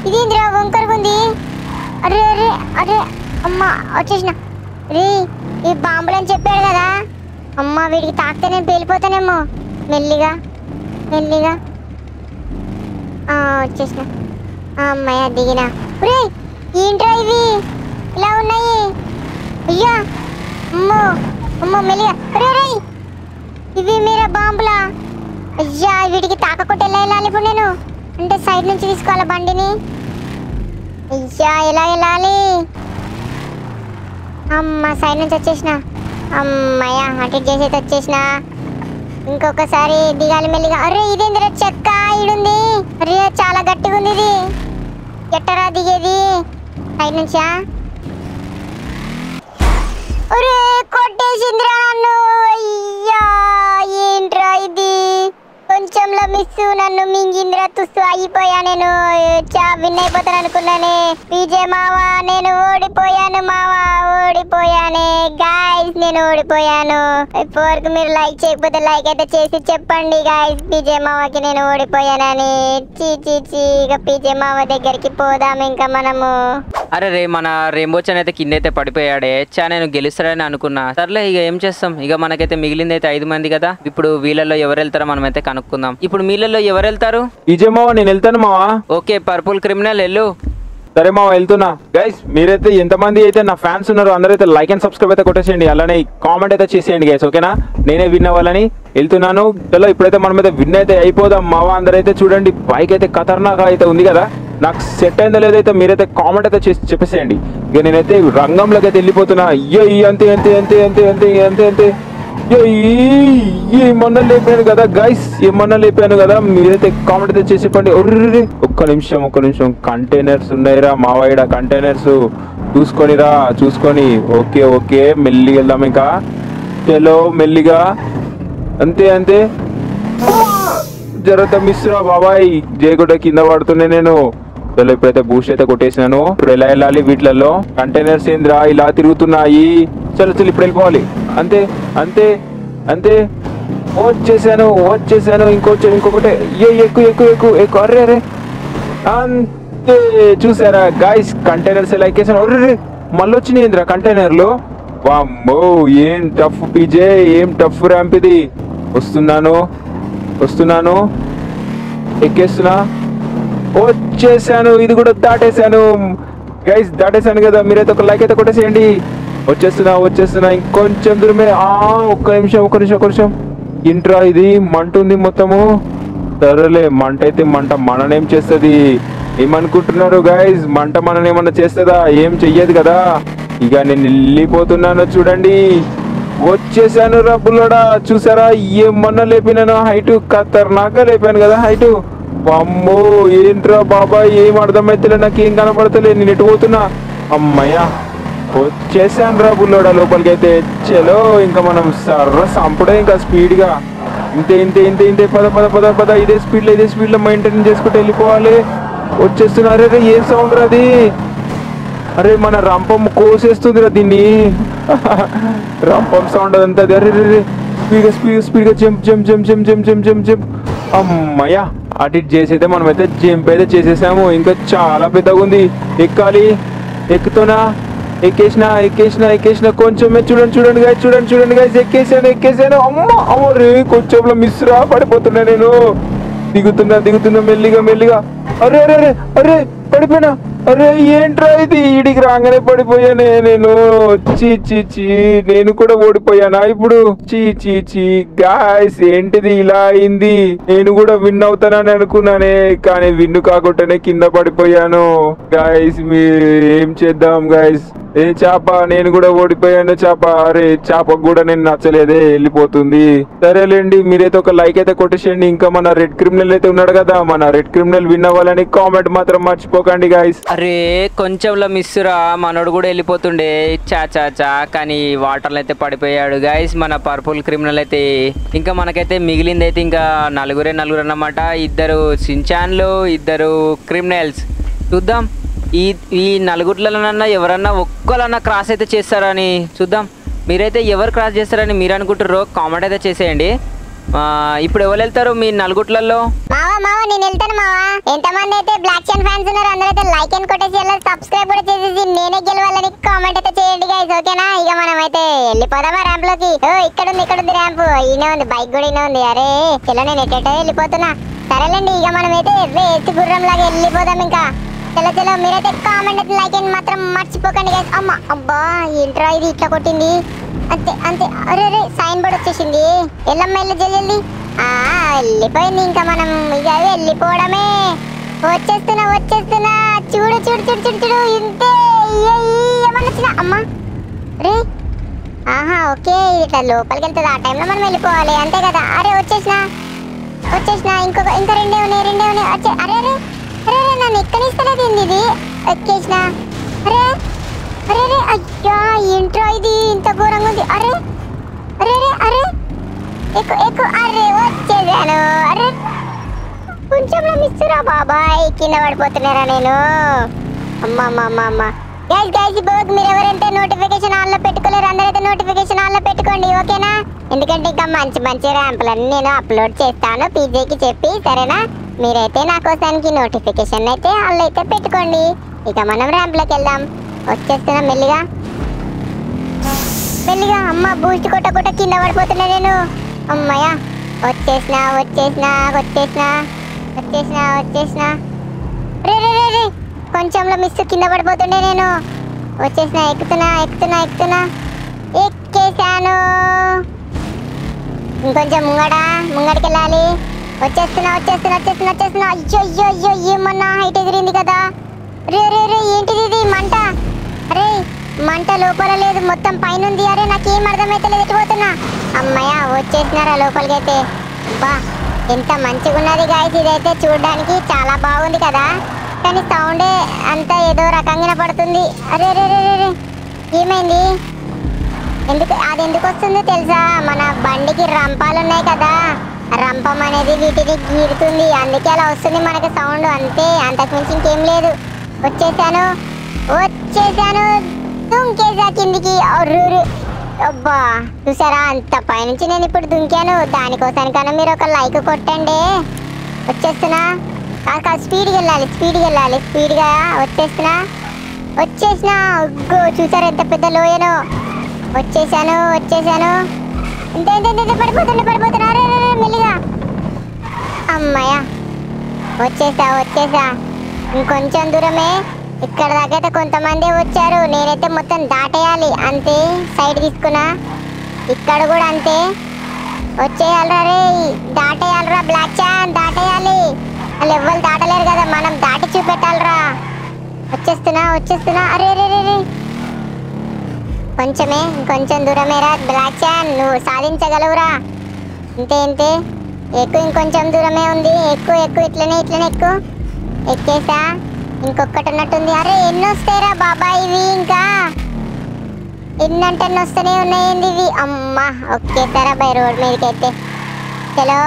ఇదేంద్రా వంకరగుంది అరే అరే అరే అమ్మ వచ్చేసిన రే ఈ బాంబులు అని చెప్పాడు కదా అమ్మ వీడికి తాకితే నేను పేలిపోతానేమో మెల్లిగా మెల్లిగా ఆ, వచ్చేసిన ఆ, అమ్మయ్య దిగిన రే ఏంట్రా ఇవి ఇలా ఉన్నాయి అయ్యా అమ్మో అమ్మో మెల్లిగా రే రే ఇవి మీరా బాంబులా అయ్యా వీటికి తాకకుండా ఎలా వెళ్ళాలి ఇప్పుడు నేను అంటే సైడ్ నుంచి తీసుకోవాలి బండిని అయ్యా ఎలా వెళ్ళాలి అమ్మ సైడ్ నుంచి వచ్చేసిన అమ్మయ్య అటు ఇటు చేసి అయితే వచ్చేసిన ఇంకొకసారి దిగాలి మెల్లిగా అరే ఇదేందిరా చెక్క ఈడుంది అరే చాలా గట్టిగా ఉంది ఇది ఎట్టరా దిగేది సైడ్ నుంచా ఒరే కొట్టేసిందిరా నన్ను అయ్యా ఏంట్రా ఇది కొంచెంలో మిస్ నన్ను మింగిందిరా తుస్సు అయిపోయా నేను చా విన్ అయిపోతాను అనుకున్నానే పీజే మావా నేను ఓడిపోయాను మావా ఓడిపోయానే గాయస్ నేను ఓడిపోయాను ఇప్పటివరకు మీరు లైక్ చేయకపోతే లైక్ అయితే చేసి చెప్పండి గాయస్ పీజే మావకి నేను ఓడిపోయానని చీ చీ చీ ఇక పీజే మావ దగ్గరికి పోదాం ఇంకా మనము అరే రే మన రెయిన్బోచన్ అయితే కింద అయితే పడిపోయాడే చా నేను గెలుస్తాడని అనుకున్నా సర్లే ఇక ఏం చేస్తాం ఇక మనకైతే మిగిలింది అయితే ఐదు మంది కదా ఇప్పుడు వీళ్ళలో ఎవరు వెళ్తారో మనం అయితే కనుక్కుందాం ఇప్పుడు మీళ్ళలో ఎవరు వెళ్తారు ఈజే మావా నేను వెళ్తాను మావా ఓకే పర్పుల్ క్రిమినల్ వెళ్ళు సరే మావా వెళ్తున్నా గైస్ మీరైతే ఎంతమంది అయితే నా ఫ్యాన్స్ ఉన్నారు అందరైతే లైక్ అండ్ సబ్స్క్రైబ్ అయితే కొట్టేసేయండి అలానే కామెంట్ అయితే చేసేయండి గైస్ ఓకేనా నేనే విన్ అవ్వాలని వెళ్తున్నాను చలో ఇప్పుడైతే మనం అయితే విన్ అయితే అయిపోదాం మావా అందరైతే చూడండి బైక్ అయితే ఖతర్నాక్ అయితే ఉంది కదా నాకు సెట్ అయిందో లేదో అయితే మీరైతే కామెంట్ అయితే చేసి చెప్పేసేయండి ఇక నేనైతే రంగంలోకి అయితే వెళ్ళిపోతున్నా అయ్యో ఈ అంతే అంతే అంతే అంతే అంతే అంతే అంతే అయ్యో, ఈ- ఈ మొన్న లేపాను కదా గైస్ ఏమన్నా లేపాను కదా మీరైతే కామెంట్ అయితే చేసి చెప్పండి ఒర్రే ఒక్క నిమిషం ఒక్క నిమిషం కంటైనర్స్ ఉన్నాయిరా మావాయిడ కంటైనర్స్ చూసుకొనిరా చూసుకొని ఓకే ఓకే మెల్లిగా వెళ్దాం ఇంకా చలో మెల్లిగా అంతే అంతే జరత మిశ్రా బాబాయ్ జయగుడ్డ కింద పడుతున్నా నేను చలో ఇప్పుడైతే బూస్ట్ అయితే కొట్టేసినాను ఇప్పుడు ఎలా వెళ్ళాలి వీటిలలో కంటైనర్స్ ఏంద్రా ఇలా తిరుగుతున్నాయి చలో చలో ఇప్పుడు వెళ్ళిపోవాలి అంతే అంతే అంతే వచ్చేసాను వచ్చేసాను ఇంకొచ్చి ఇంకొకటి ఏ ఎక్కువ ఎక్కువ ఎక్కువ ఎక్కువ అరే అరే అంతే చూసారా గాయస్ కంటైనర్స్ ఎలా ఎక్కేసాను అరే మళ్ళీ వచ్చినాయి ఏంద్రా కంటైనర్లు వామ్మో ఏం టఫ్ పీజే ఏం టఫ్ ర్యాంప్ ఇది వస్తున్నాను వస్తున్నాను ఎక్కేస్తున్నా వచ్చేసాను ఇది కూడా దాటేసాను గైస్ దాటేసాను కదా మీరైతే ఒక లైక్ అయితే కొట్టేసేయండి వచ్చేస్తున్నా వచ్చేస్తున్నా ఇంకొంచెం దూరమే ఆ ఒక్క నిమిషం ఒక్క నిమిషం ఒక్క నిమిషం ఇంట్రా ఇది మంట ఉంది మొత్తము సరేలే మంట అయితే మంట మననేం చేస్తుంది ఏమనుకుంటున్నారు గైస్ మంట మననేమన్నా చేస్తుందా ఏం చెయ్యదు కదా ఇక నేను వెళ్ళిపోతున్నాను చూడండి వచ్చేసాను రా బుల్లడా చూసారా ఏమన్నా లేపినాను హైట్ ఖతర్నాక లేపాను కదా హైట్ అమ్మో ఏంట్రా బాబా ఏం అర్థమైతే నాకేం కనపడతలే నేను ఎటు పోతున్నా అమ్మయ్యా వచ్చేసాను రా బుల్లోడా లోపలికి అయితే చలో ఇంకా మనం సర్ర సంపుడే ఇంకా స్పీడ్ గా ఇంతే ఇంతే ఇంతే ఇంతే పద పద పద పద ఇదే స్పీడ్ లో ఇదే స్పీడ్ లో మెయింటైన్ చేసుకుంటూ వెళ్ళిపోవాలి వచ్చేస్తున్నారు అరే ఏం సౌండ్ అది అరే మన రంపం కోసేస్తుందిరా దీన్ని రంపం సౌండ్ అదంతా అది. అరే రే స్పీడ్గా స్పీడ్ స్పీడ్గా jump jump jump jump jump jump jump jump అమ్మయ్యా అటు ఇటు చేసి అయితే మనం అయితే జంప్ అయితే చేసేసాము ఇంకా చాలా పెద్దగా ఉంది ఎక్కాలి ఎక్కుతున్నా ఎక్కేసిన ఎక్కేసిన ఎక్కేసిన కొంచెమే చూడండి చూడండి గాయ చూడండి చూడండి గాయ ఎక్కేసాను ఎక్కేసాను అమ్మ అమ్మ రే కొంచెంలో మిస్ రా పడిపోతున్నా నేను దిగుతున్నా దిగుతున్నా మెల్లిగా మెల్లిగా అరే అరే అరే అరే పడిపోయినా అరే ఏంట్రా ఇది ఈడికి రాగానే పడిపోయానే నేను చీ చీ చీ నేను కూడా ఓడిపోయానా ఇప్పుడు చీ చీ చీ గాయస్ ఏంటిది ఇలా అయింది నేను కూడా విన్ అవుతానని అనుకున్నానే కానీ విన్ను కాకుండానే కింద పడిపోయాను గాయస్ మీరు ఏం చేద్దాం గాయస్ ఏ చేప నేను కూడా ఓడిపోయాను చేప అరే చేపకు కూడా నేను నచ్చలేదే వెళ్ళిపోతుంది సరేలేండి మీరైతే ఒక లైక్ అయితే కొట్టేసేయండి ఇంకా మన రెడ్ క్రిమినల్ అయితే ఉన్నాడు కదా మన రెడ్ క్రిమినల్ విన్ అవ్వాలని కామెంట్ మాత్రం మర్చిపోకండి గాయస్ అరే కొంచెంలో మిస్సురా మనోడు కూడా వెళ్ళిపోతుండే చా చా చా కానీ వాటర్లో అయితే పడిపోయాడు గైస్ మన పర్పుల్ క్రిమినల్ అయితే ఇంకా మనకైతే మిగిలింది అయితే ఇంకా నలుగురే నలుగురు అన్నమాట ఇద్దరు సించాన్లు ఇద్దరు క్రిమినల్స్ చూద్దాం ఈ ఈ నలుగుట్లలోనన్నా ఎవరన్నా ఒక్కలన్నా క్రాస్ అయితే చేస్తారని చూద్దాం మీరైతే ఎవరు క్రాస్ చేస్తారని మీరు అనుకుంటారో కామెంట్ అయితే చేసేయండి ఆ, ఇప్పుడు ఎవరు వెళ్తారు మీ నలుగుట్లలో మావా మావా మావా నేను వెళ్తాను మావా ఎంతమంది అయితే బ్లాక్ చాన్ ఫ్యాన్స్ ఉన్నారు అందరూ అయితే లైక్ అండ్ కొట్టేసి వెళ్ళాలి సబ్స్క్రైబ్ కూడా చేసేసి నేనే గెలవాలని కామెంట్ అయితే చేయండి గైస్ ఓకేనా ఇక మనం అయితే వెళ్ళిపోదామా ర్యాంప్ లోకి ఓ ఇక్కడ ఉంది ఇక్కడ ఉంది ర్యాంప్ ఈయనే ఉంది బైక్ కూడా ఈయనే ఉంది అరే ఇలా నేను ఎట్టేటో వెళ్ళిపోతున్నా సరేలేండి ఇక మనం అయితే ఎత్తు గుర్రం లాగా వెళ్ళిపోదాం ఇంకా చలో చలో మీరైతే కామెంట్ అయితే లైక్ అండ్ మాత్రం మర్చిపోకండి గైస్ అమ్మ అబ్బా ఏంట్రా ఇది ఇట్లా కొట్టింది అంతే అంతే అరే అరే సైన్ బోర్డ్ వచ్చేసింది ఎల్లమ్మ వెళ్ళి జల్లి ఆ వెళ్ళిపోయింది ఇంకా మనం ఇక వెళ్ళిపోవడమే వచ్చేస్తున్నా వచ్చేస్తున్నా చూడు చూడు చూడు చూడు చూడు ఇంతే ఏమన్నా వచ్చినా అమ్మా రే ఆహా ఓకే ఇట్లా లోపలికి వెళ్తుంది ఆ టైంలో మనం వెళ్ళిపోవాలి అంతే కదా అరే వచ్చేసిన వచ్చేసిన ఇంకొక ఇంకా రెండే ఉన్నాయి రెండే ఉన్నాయి వచ్చే అరే అరే అరే అరే నన్ను ఎక్కనిస్తలేదు ఏంది ఇది ఎక్కేసిన అరే అరే అరే అయ్యా ఏంట్రా ఇది ఇంత ఘోరంగా ఉంది అరే అరే అరే అరే ఎక్కు ఎక్కు అరే వచ్చేసాను అరే కొంచెం మిస్సురా బాబాయ్ కింద పడిపోతున్నారా నేను అమ్మ అమ్మ అమ్మ అమ్మ గైస్ గైస్ ఇప్పుడు మీరు ఎవరైతే నోటిఫికేషన్ ఆన్ లో పెట్టుకోలేరు అందరైతే నోటిఫికేషన్ ఆన్ లో పెట్టుకోండి ఓకేనా ఎందుకంటే ఇంకా మంచి మంచి ర్యాంపులన్నీ నేను అప్లోడ్ చేస్తాను పీజేకి చెప్పి సరేనా మీరైతే నా కోసానికి నోటిఫికేషన్ అయితే ఆన్ అయితే పెట్టుకోండి ఇక మనం ర్యాంప్లోకి వెళ్దాం వచ్చేస్తున్నాం మెల్లిగా మెల్లిగా అమ్మ బూస్ట్ కొట్ట కొట్ట కింద పడిపోతున్నా నేను అమ్మయ్య వచ్చేసిన వచ్చేసిన వచ్చేసిన వచ్చేసిన వచ్చేసిన రే రే రే రే కొంచెంలో మిస్ కింద పడిపోతుండే నేను వచ్చేసిన ఎక్కుతున్నా ఎక్కుతున్నా ఎక్కుతున్నా ఎక్కేసాను ఇంకొంచెం ముంగడ ముంగడికి వెళ్ళాలి వచ్చేస్తున్నా వచ్చేస్తున్నా వచ్చేస్తున్నా వచ్చేస్తున్నా అయ్యో అయ్యో అయ్యో ఏమన్నా హైట్ ఎగిరింది కదా రే రే రే ఏంటిది ఇది మంట అరే మంట లోపల లేదు మొత్తం పైన ఉంది అరే నాకేం అర్థమైతే లేదు ఎటుపోతున్నా అమ్మయ్య వచ్చేసినారా లోపలికైతే బా ఎంత మంచిగా ఉన్నది గాయస్ ఇదైతే చూడడానికి చాలా బాగుంది కదా కానీ సౌండే అంతా ఏదో రకంగా పడుతుంది అరే రే రే రే రే ఏమైంది ఎందుకు అది ఎందుకు వస్తుందో తెలుసా మన బండికి రంపాలు ఉన్నాయి కదా రంపం అనేది వీటిని గీరుతుంది అందుకే అలా వస్తుంది మనకి సౌండ్ అంతే అంతకుమించి ఇంకేం లేదు వచ్చేసాను వచ్చేసాను దుంకేసా కిందికి అర్రురు. అబ్బా చూసారా అంత పైనుంచి నేను ఇప్పుడు దుంకాను దానికోసానికన్నా మీరు ఒక లైక్ కొట్టండి వచ్చేస్తున్నా కాక స్పీడ్గా వెళ్ళాలి స్పీడ్గా వెళ్ళాలి స్పీడ్గా వచ్చేస్తున్నా వచ్చేసిన ఉగ్గు చూసారా ఎంత పెద్ద లోయను వచ్చేసాను వచ్చేసాను ఇంత ఇంత ఇంత పడిపోతున్నా పడిపోతున్నా అరే అరే, అరే, మెల్లిగా అమ్మయ్య వచ్చేసా వచ్చేసా ఇంకొంచెం దూరమే ఇక్కడ దాకైతే కొంతమంది వచ్చారు నేనైతే మొత్తం దాటేయాలి అంతే సైడ్ తీసుకున్నా ఇక్కడ కూడా అంతే వచ్చేయాలరా రే దాటేయాలరా బ్లాక్ చాన్ దాటేయాలి వాళ్ళు ఎవ్వరు దాటలేరు కదా మనం దాటి చూపెట్టాలరా వచ్చేస్తున్నా వచ్చేస్తున్నా అరే రే రే రే కొంచెమే ఇంకొంచెం దూరమేరా బ్లాక్ చాన్ నువ్వు సాధించగలవురా ఇంతే ఇంతే ఎక్కువ ఇంకొంచెం దూరమే ఉంది ఎక్కువ ఎక్కువ ఇట్లనే ఇట్లనే ఎక్కువ ఎక్కేసా ఇంకొకటి ఉన్నట్టుంది అరే ఎన్ని వస్తాయిరా బాబాయ్ ఇవి ఇంకా ఎన్నంటే ఎన్ని వస్తూనే ఉన్నాయండి ఇవి అమ్మా ఒకేసారా బై రోడ్ మీదకి అయితే చలో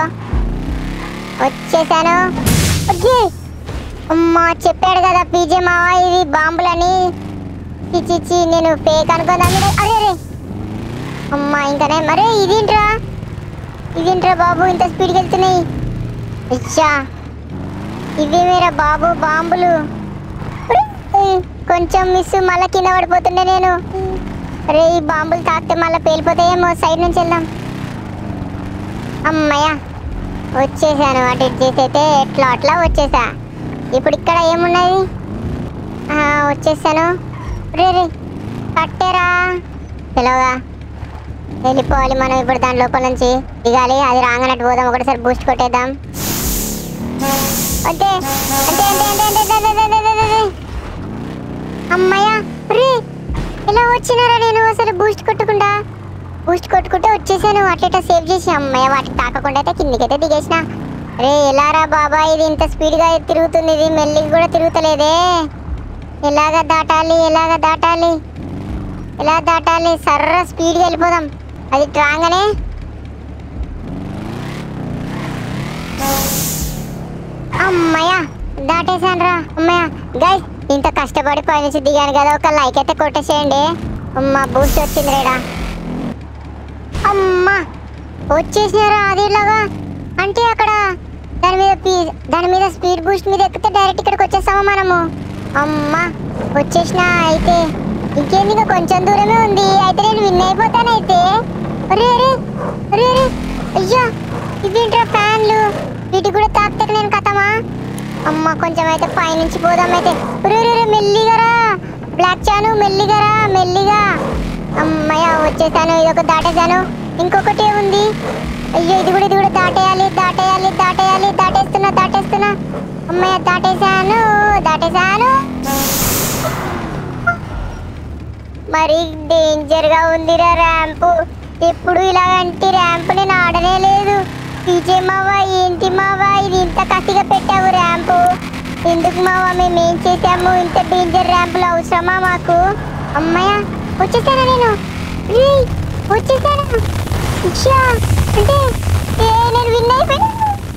వచ్చేసాను ఓకే అమ్మా చెప్పాడు కదా పీజే మావా ఇవి బాంబులని చిచ్చి నేను ఫేక్ అనుకోదా మీరు అరే అరే అమ్మా ఇంకానే మరే ఇదేంట్రా ఇదేంట్రా బాబు ఇంత స్పీడ్కి వెళ్తున్నాయి ఇచ్చా ఇవి మీరా బాబు బాంబులు ఉరి, ఉయ్, కొంచెం మిస్ మళ్ళా కింద పడిపోతుండే నేను అరే ఈ బాంబులు తాకితే మళ్ళీ పేలిపోతాయేమో సైడ్ నుంచి వెళ్దాం అమ్మయ్య వచ్చేసాను అటు ఇటు చేసి అయితే ఎట్లా అట్లా వచ్చేసా ఇప్పుడు ఇక్కడ ఏమున్నది ఆ, వచ్చేసాను రే రే కట్టేరా పిలవగా వెళ్ళిపోవాలి మనం ఇప్పుడు దాని లోపల నుంచి దిగాలి అది రాగానట్టు పోదాం ఒకటిసారి బూస్ట్ కొట్టేద్దాం అంతే అంతే అంతే అంతే అంతే అంతే అంతే అంతే అంతే అంతే. అమ్మయ్య రే ఎలా వచ్చినారా నేను అసలు బూస్ట్ కొట్టకుండా బూస్ట్ కొట్టుకుంటే వచ్చేసాను అట్లా సేవ్ చేసి అమ్మయ్య వాటికి తాకకుండా అయితే కిందికైతే దిగేసిన రే ఎలారా బాబా ఇది ఇంత స్పీడ్గా తిరుగుతుంది ఇది మెల్లిగా కూడా తిరుగుతలేదే ఎలాగ దాటాలి ఎలాగ దాటాలి ఎలా దాటాలి సర్ర స్పీడ్గా వెళ్ళిపోదాం అది రాగానే అమ్మయ్య దాటేసాను రా అమ్మయ్య గైస్ ఇంత కష్టపడి పైనుంచి దిగాను కదా ఒక లైక్ అయితే కొట్టేసేయండి అమ్మ బూస్ట్ వచ్చింది రేడా అమ్మా వచ్చేసినారా అది ఇలాగా అంటే అక్కడ దాని మీద పీ- దాని మీద స్పీడ్ బూస్ట్ మీద ఎక్కితే డైరెక్ట్ ఇక్కడికి వచ్చేస్తామా మనము అమ్మా వచ్చేసిన అయితే ఇంకేంది ఇంకా కొంచెం దూరమే ఉంది అయితే నేను విన్ అయిపోతాను అయితే అరే అరే అరే అరే అయ్యా ఇవేంట్రా ఫ్యాన్లు వీటికి కూడా తాకితే నేను కథమా అమ్మ కొంచెం అయితే పైనుంచి పోదాం అయితే అరే అరే అరే, మెల్లిగా రా బ్లాక్ చాను మెల్లిగా రా మెల్లిగా అమ్మయ్య వచ్చేసాను ఇది ఒక దాటేసాను ఇంకొకటి ఉంది అయ్యో ఇది కూడా ఇది కూడా దాటేయాలి దాటేయాలి దాటేయాలి దాటేస్తున్నా దాటేస్తున్నా అమ్మయ్య దాటేసాను దాటేసాను మరి డేంజర్ గా ఉందిరా ర్యాంపు ఎప్పుడు ఇలాంటి ర్యాంపు నేను ఆడనే లేదు విజయ్ మావా ఏంటి మావా ఇది ఇంత కసిగా పెట్టావు ర్యాంపు ఎందుకు మావా మేము ఏం చేసాము ఇంత డేంజర్ ర్యాంపులు అవసరమా మాకు అమ్మయ్య వచ్చేసానా నేను రేయ్, వచ్చేసానా ఇచ్చా అంటే ఏ, నేను విన్ అయిపోయాను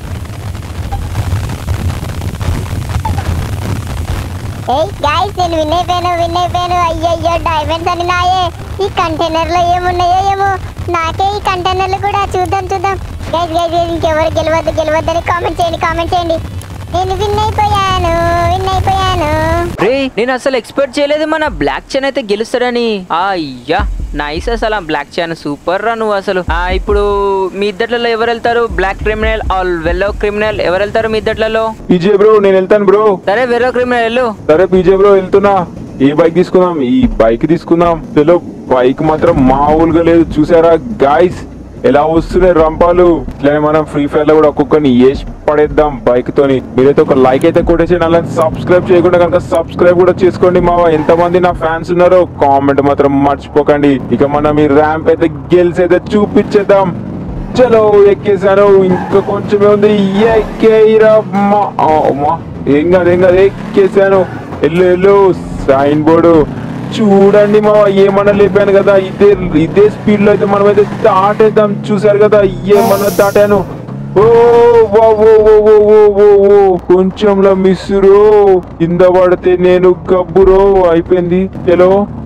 ఏయ్ గైస్ నేను విన్ అయిపోయాను విన్ అయిపోయాను అయ్యయ్యో డైమండ్స్ అని నాయే ఈ కంటైనర్ లో ఏమున్నాయో ఏమో నాకే ఈ కంటైనర్లు కూడా చూద్దాం చూద్దాం గైస్ గైస్ గైస్ ఇంకెవరు గెలవద్దు గెలవద్దని కామెంట్ చేయండి కామెంట్ చేయండి నేను విన్ అయిపోయాను విన్ అయిపోయాను రే నేను అసలు ఎక్స్పెక్ట్ చేయలేదు మన బ్లాక్ చాన్ అయితే గెలుస్తాడని అయ్యా నైస్ అసలు ఆ బ్లాక్ చాన్ సూపర్ రా నువ్వు అసలు ఆ ఇప్పుడు మీ ఇద్దట్లలో ఎవరు వెళ్తారు black criminal or yellow criminal ఎవరు వెళ్తారు మీ ఇద్దట్లలో పీజే బ్రో నేను వెళ్తాను బ్రో సరే వెల్లో క్రిమినల్ వెళ్ళు సరే పీజే బ్రో వెళ్తున్నా ఏ బైక్ తీసుకుందాం ఈ బైక్ తీసుకుందాం చలో బైక్ మాత్రం మామూలుగా లేదు చూసారా గాయస్ ఎలా వస్తున్నాయి రంపాలు ఇట్లానే మనం ఫ్రీ ఫైర్ లో కూడా ఒక్కొక్కరిని వేసి పడేద్దాం బైక్ తోని మీరైతే ఒక లైక్ అయితే కొట్టేసి అలా సబ్స్క్రైబ్ చేయకుండా కనుక సబ్స్క్రైబ్ కూడా చేసుకోండి మా ఎంత మంది నా ఫ్యాన్స్ ఉన్నారో కామెంట్ మాత్రం మర్చిపోకండి ఇక మనం ఈ ర్యాంప్ అయితే గెలిచి అయితే చూపించేద్దాం చలో ఎక్కేసాను ఇంకా కొంచెమే ఉంది ఎక్కేయిరా అమ్మా. ఆ, అమ్మా. ఏం కాదు ఏం కాదు ఎక్కేసాను ఎల్లు ఎల్లు సైన్ బోర్డు చూడండి మా ఏమన్నా లేపాను కదా ఇదే ఇదే స్పీడ్ లో అయితే మనం అయితే దాటేద్దాం చూసారు కదా ఏమన్నా దాటాను ఓ వా, ఓ, ఓ, ఓ, ఓ, ఓ, ఓ. కొంచెంలో మిస్సురు కింద పడితే నేను గబ్బురో అయిపోయింది చలో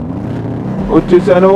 వచ్చేసాను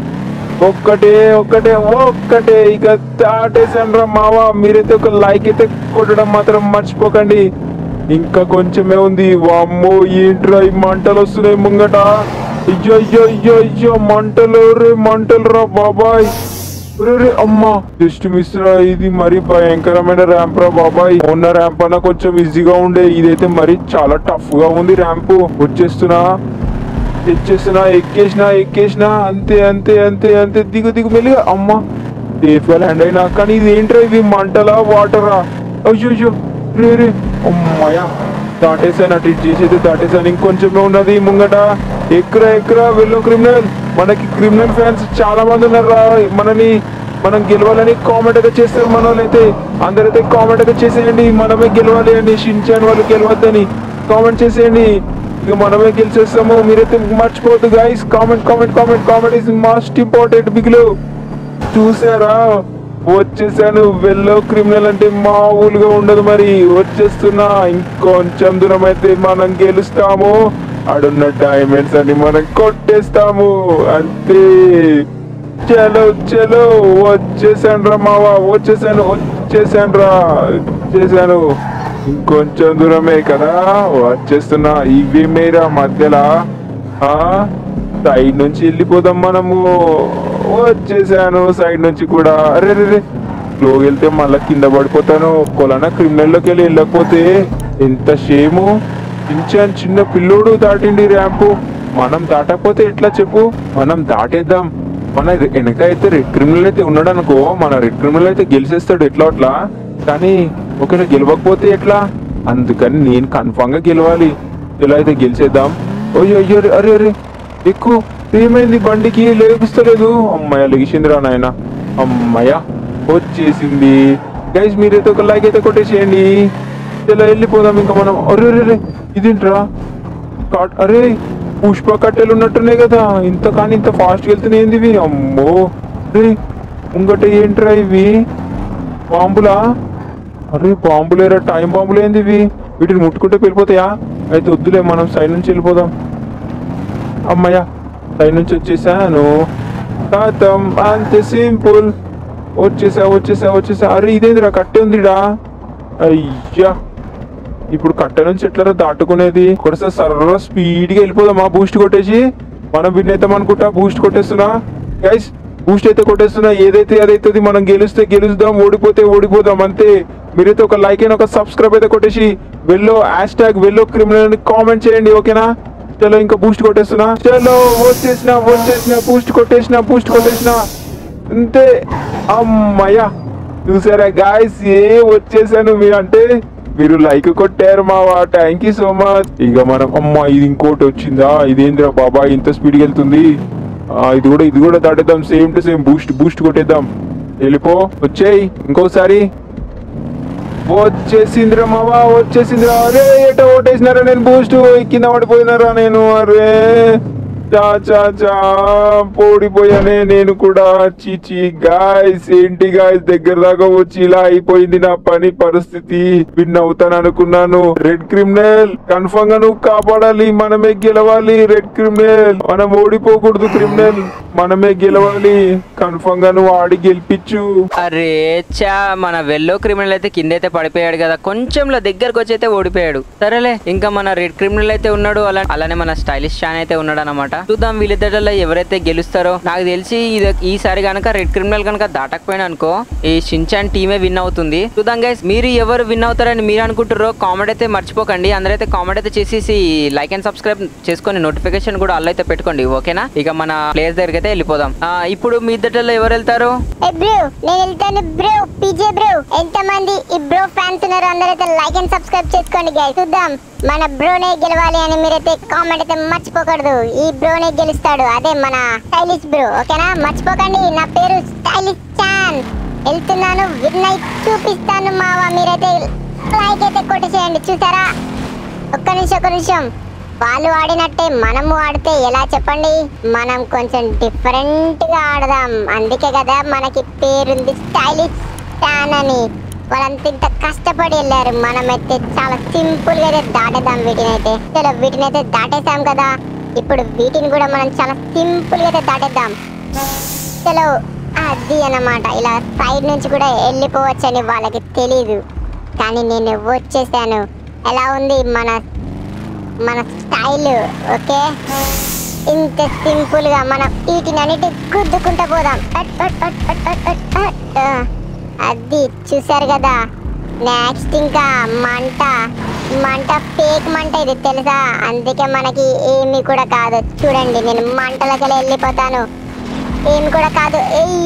ఒక్కటే ఒక్కటే ఒక్కటే ఇక దాటేసాను రా మావా మీరైతే ఒక లైక్ అయితే కొట్టడం మాత్రం మర్చిపోకండి ఇంకా కొంచెమే ఉంది వామ్మో ఏంట్రా ఈ మంటలు వస్తున్నాయి ముంగట అయ్యో అయ్యో అయ్యో అయ్యో మంటలు రే మంటలు రా బాబాయ్ రే రే అమ్మా జస్ట్ మిస్ రా ఇది మరి భయంకరమైన ర్యాంప్ రా బాబాయ్ ఉన్న ర్యాంప్ అన్న కొంచెం ఈజీగా ఉండే ఇదైతే మరి చాలా టఫ్ గా ఉంది ర్యాంప్ వచ్చేస్తున్నా తెచ్చేసిన ఎక్కేసిన ఎక్కేసిన అంతే అంతే అంతే అంతే దిగు దిగు మెల్లిగా అమ్మ సేఫ్ గా ల్యాండ్ అయినా కానీ ఇది ఏంట్రా ఇది మంటలా వాటరా అయ్యో అయ్యో రే రే అమ్మయ్య దాటేసాను అటు ఇటు చేసేది దాటేసాను ఇంకొంచెమే ఉన్నది ముంగట ఎక్కరా ఎక్కరా వెళ్ళు క్రిమినల్ మనకి క్రిమినల్ ఫ్యాన్స్ చాలా మంది ఉన్నారు రా మనని మనం గెలవాలని కామెంట్ అయితే చేస్తారు మన వాళ్ళైతే అందరైతే కామెంట్ అయితే చేసేయండి మనమే గెలవాలి అని షించాన్ వాళ్ళు గెలవద్దని కామెంట్ చేసేయండి ఇక మనమే గెలిచేస్తాము మీరైతే మర్చిపోవద్దు guys comment comment comment comment is must important బిగులు చూసారా వచ్చేసాను వెల్లో క్రిమినల్ అంటే మామూలుగా ఉండదు మరి వచ్చేస్తున్నా ఇంకొంచెం దూరం అయితే మనం గెలుస్తాము ఆడున్న డైమండ్స్ అని మనం కొట్టేస్తాము అంతే చలో చలో వచ్చేసాను రా మావా వచ్చేసాను వచ్చేసాను రా వచ్చేసాను ఇంకొంచెం దూరమే కదా వచ్చేస్తున్నా ఇవి మీరా మధ్యలో ఆ సైడ్ నుంచి వెళ్ళిపోదాం మనము వచ్చేసాను సైడ్ నుంచి కూడా అరే రే రే స్లోకి వెళ్తే మళ్ళీ కింద పడిపోతాను కొలన క్రిమినల్లోకి వెళ్ళి వెళ్ళకపోతే ఎంత షేము చించాన్ చిన్న పిల్లోడు దాటిండి ర్యాంపు మనం దాటకపోతే ఎట్లా చెప్పు మనం దాటేద్దాం మన వెనక అయితే రెడ్ క్రిమినల్ అయితే ఉన్నాడు అనుకో మన రెడ్ క్రిమినల్ అయితే గెలిచేస్తాడు ఎట్లా అట్లా కానీ ఒకవేళ గెలవకపోతే ఎట్లా అందుకని నేను కన్ఫామ్ గా గెలవాలి ఇలా అయితే గెలిచేద్దాం అయ్యో అయ్యో అరే అరే ఎక్కువ ఏమైంది బండికి లేపిస్తలేదు అమ్మాయ లెగిసిందిరా నాయన అమ్మాయ వచ్చేసింది గైస్ మీరైతే ఒక లైక్ అయితే కొట్టేసేయండి ఇలా వెళ్ళిపోదాం ఇంకా మనం అరే అరే అరే ఇదేంట్రా కాట్ అరే పుష్ప కట్టెలు ఉన్నట్టున్నాయి కదా ఇంత కానీ ఇంత ఫాస్ట్ వెళ్తున్నాయి ఏంది ఇవి అమ్మో రే ముంగట ఏంట్రా ఇవి బాంబులా అరే బాంబులేరా టైం బాంబులు ఏంది ఇవి వీటిని ముట్టుకుంటే వెళ్ళిపోతాయా అయితే వద్దులే మనం సైడ్ నుంచి వెళ్ళిపోదాం అమ్మయ్య సైడ్ నుంచి వచ్చేసాను తాతం అంతే సింపుల్ వచ్చేసా వచ్చేసా వచ్చేసా అరే ఇదేందిరా కట్టె ఉందిడా అయ్యా ఇప్పుడు కట్ట నుంచి ఎట్లా దాటుకునేది ఒకసారి సర్ర స్పీడ్ గా వెళ్ళిపోదామా బూస్ట్ కొట్టేసి మనం విన్ అవుతాం అనుకుంటా బూస్ట్ కొట్టేస్తున్నా గైస్ బూస్ట్ అయితే కొట్టేస్తున్నా ఏదైతే అదైతుంది మనం గెలిస్తే గెలుస్తాం ఓడిపోతే ఓడిపోదాం అంతే మీరైతే ఒక లైక్ అయిన ఒక సబ్స్క్రైబ్ అయితే కొట్టేసి yellow hashtag yellow criminal comment చేయండి ఓకేనా చలో ఇంకా బూస్ట్ కొట్టేస్తున్నా చలో వచ్చేసిన వచ్చేసిన బూస్ట్ కొట్టేసిన బూస్ట్ కొట్టేసిన అంతే అమ్మయ్యా చూసారా గాయస్ ఏ వచ్చేసాను మీరు అంటే మీరు లైక్ కొట్టారు మావా థ్యాంక్ యూ సో మచ్ ఇక మనం అమ్మ ఇది ఇంకోటి వచ్చిందా ఇదేంద్రా బాబా ఇంత స్పీడ్కి వెళ్తుంది ఆ, ఇది కూడా ఇది కూడా దాటేద్దాం same to same boost boost కొట్టేద్దాం వెళ్ళిపో వచ్చేయి ఇంకోసారి వచ్చేసిందిరా మావా వచ్చేసిందిరా అరే ఎట ఓటేసినారా నేను బూస్ట్ కింద పడిపోయినారా నేను అరే చా చా చా పోడిపోయానే నేను కూడా చీచి గాయస్ ఏంటి గాయస్ దగ్గర దాకా వచ్చి ఇలా అయిపోయింది నా పని పరిస్థితి విన్ అవుతాను అనుకున్నాను రెడ్ క్రిమినల్ కన్ఫర్మ్ గా నువ్వు కాపాడాలి మనమే గెలవాలి రెడ్ క్రిమినల్ మనం ఓడిపోకూడదు క్రిమినల్ మనమే గెలవాలి కన్ఫర్మ్ గా నువ్వు ఆడి గెలిపించు అరే చా మన వెల్లో క్రిమినల్ అయితే కింద అయితే పడిపోయాడు కదా కొంచెంలో దగ్గరకు వచ్చి అయితే ఓడిపోయాడు సరేలే ఇంకా మన రెడ్ క్రిమినల్ అయితే ఉన్నాడు అలా అలానే మన స్టైలిష్ షాన్ అయితే ఉన్నాడు అనమాట చూద్దాం వీళ్ళిద్దరిలో ఎవరైతే గెలుస్తారో నాకు తెలిసి ఇది ఈసారి కనుక రెడ్ క్రిమినల్ కనుక దాటకపోయినా అనుకో ఈ షిన్చాన్ టీమే విన్ అవుతుంది చూద్దాం గైస్ మీరు ఎవరు విన్ అవుతారని మీరు అనుకుంటారో కామెంట్ అయితే మర్చిపోకండి అందరైతే కామెంట్ అయితే చేసేసి లైక్ అండ్ సబ్స్క్రైబ్ చేసుకొని నోటిఫికేషన్ కూడా అల్ల అయితే పెట్టుకోండి ఓకేనా ఇక మన ప్లేయర్స్ దగ్గరికి అయితే వెళ్ళిపోదాం ఆ, ఇప్పుడు మీ ఇద్దరిలో ఎవరు వెళ్తారు ఏ బ్రో నేను వెళ్తాను బ్రో పీజే బ్రో ఎంతమంది ఈ బ్రో ఫ్యాన్స్ ఉన్నారు అందరైతే లైక్ అండ్ సబ్స్క్రైబ్ చేసుకోండి గైస్ చూద్దాం మన బ్రోనే గెలవాలి అని మీరైతే కామెంట్ అయితే మర్చిపోకూడదు ఈ బ్రోనే గెలుస్తాడు అదే మన స్టైలిష్ బ్రో ఓకేనా మర్చిపోకండి నా పేరు స్టైలిష్ చాన్ వెళ్తున్నాను విన్ అయి చూపిస్తాను మావా మీరైతే లైక్ అయితే కొట్టేసేయండి చూసారా ఒక్క నిమిషం ఒక్క నిమిషం వాళ్ళు ఆడినట్టే మనము ఆడితే ఎలా చెప్పండి మనం కొంచెం డిఫరెంట్ గా ఆడదాం అందుకే కదా మనకి పేరుంది స్టైలిష్ ఫ్యాన్ అని వాళ్ళంత ఇంత కష్టపడి వెళ్ళారు మనమైతే చాలా సింపుల్ గా అయితే దాటేద్దాం వీటిని అయితే చలో వీటిని అయితే దాటేసాం కదా ఇప్పుడు వీటిని కూడా మనం చాలా సింపుల్ గా అయితే దాటేద్దాం చలో అది అన్నమాట ఇలా సైడ్ నుంచి కూడా వెళ్ళిపోవచ్చని వాళ్ళకి తెలీదు కానీ నేను వచ్చేసాను ఎలా ఉంది మన మన స్టైల్ ఓకే ఇంత సింపుల్ గా మనం వీటిని అన్నిటి గుద్దుకుంటా పోదాం అట్, అట్, అట్, అట్, అట్, అట్, అట్. ఆ, అది చూసారు కదా నెక్స్ట్ ఇంకా మంట మంట ఫేక్ మంట ఇది తెలుసా అందుకే మనకి ఏమి కూడా కాదు చూడండి నేను మంటలకి వెళ్ళిపోతాను ఏమి కూడా కాదు ఏయ్,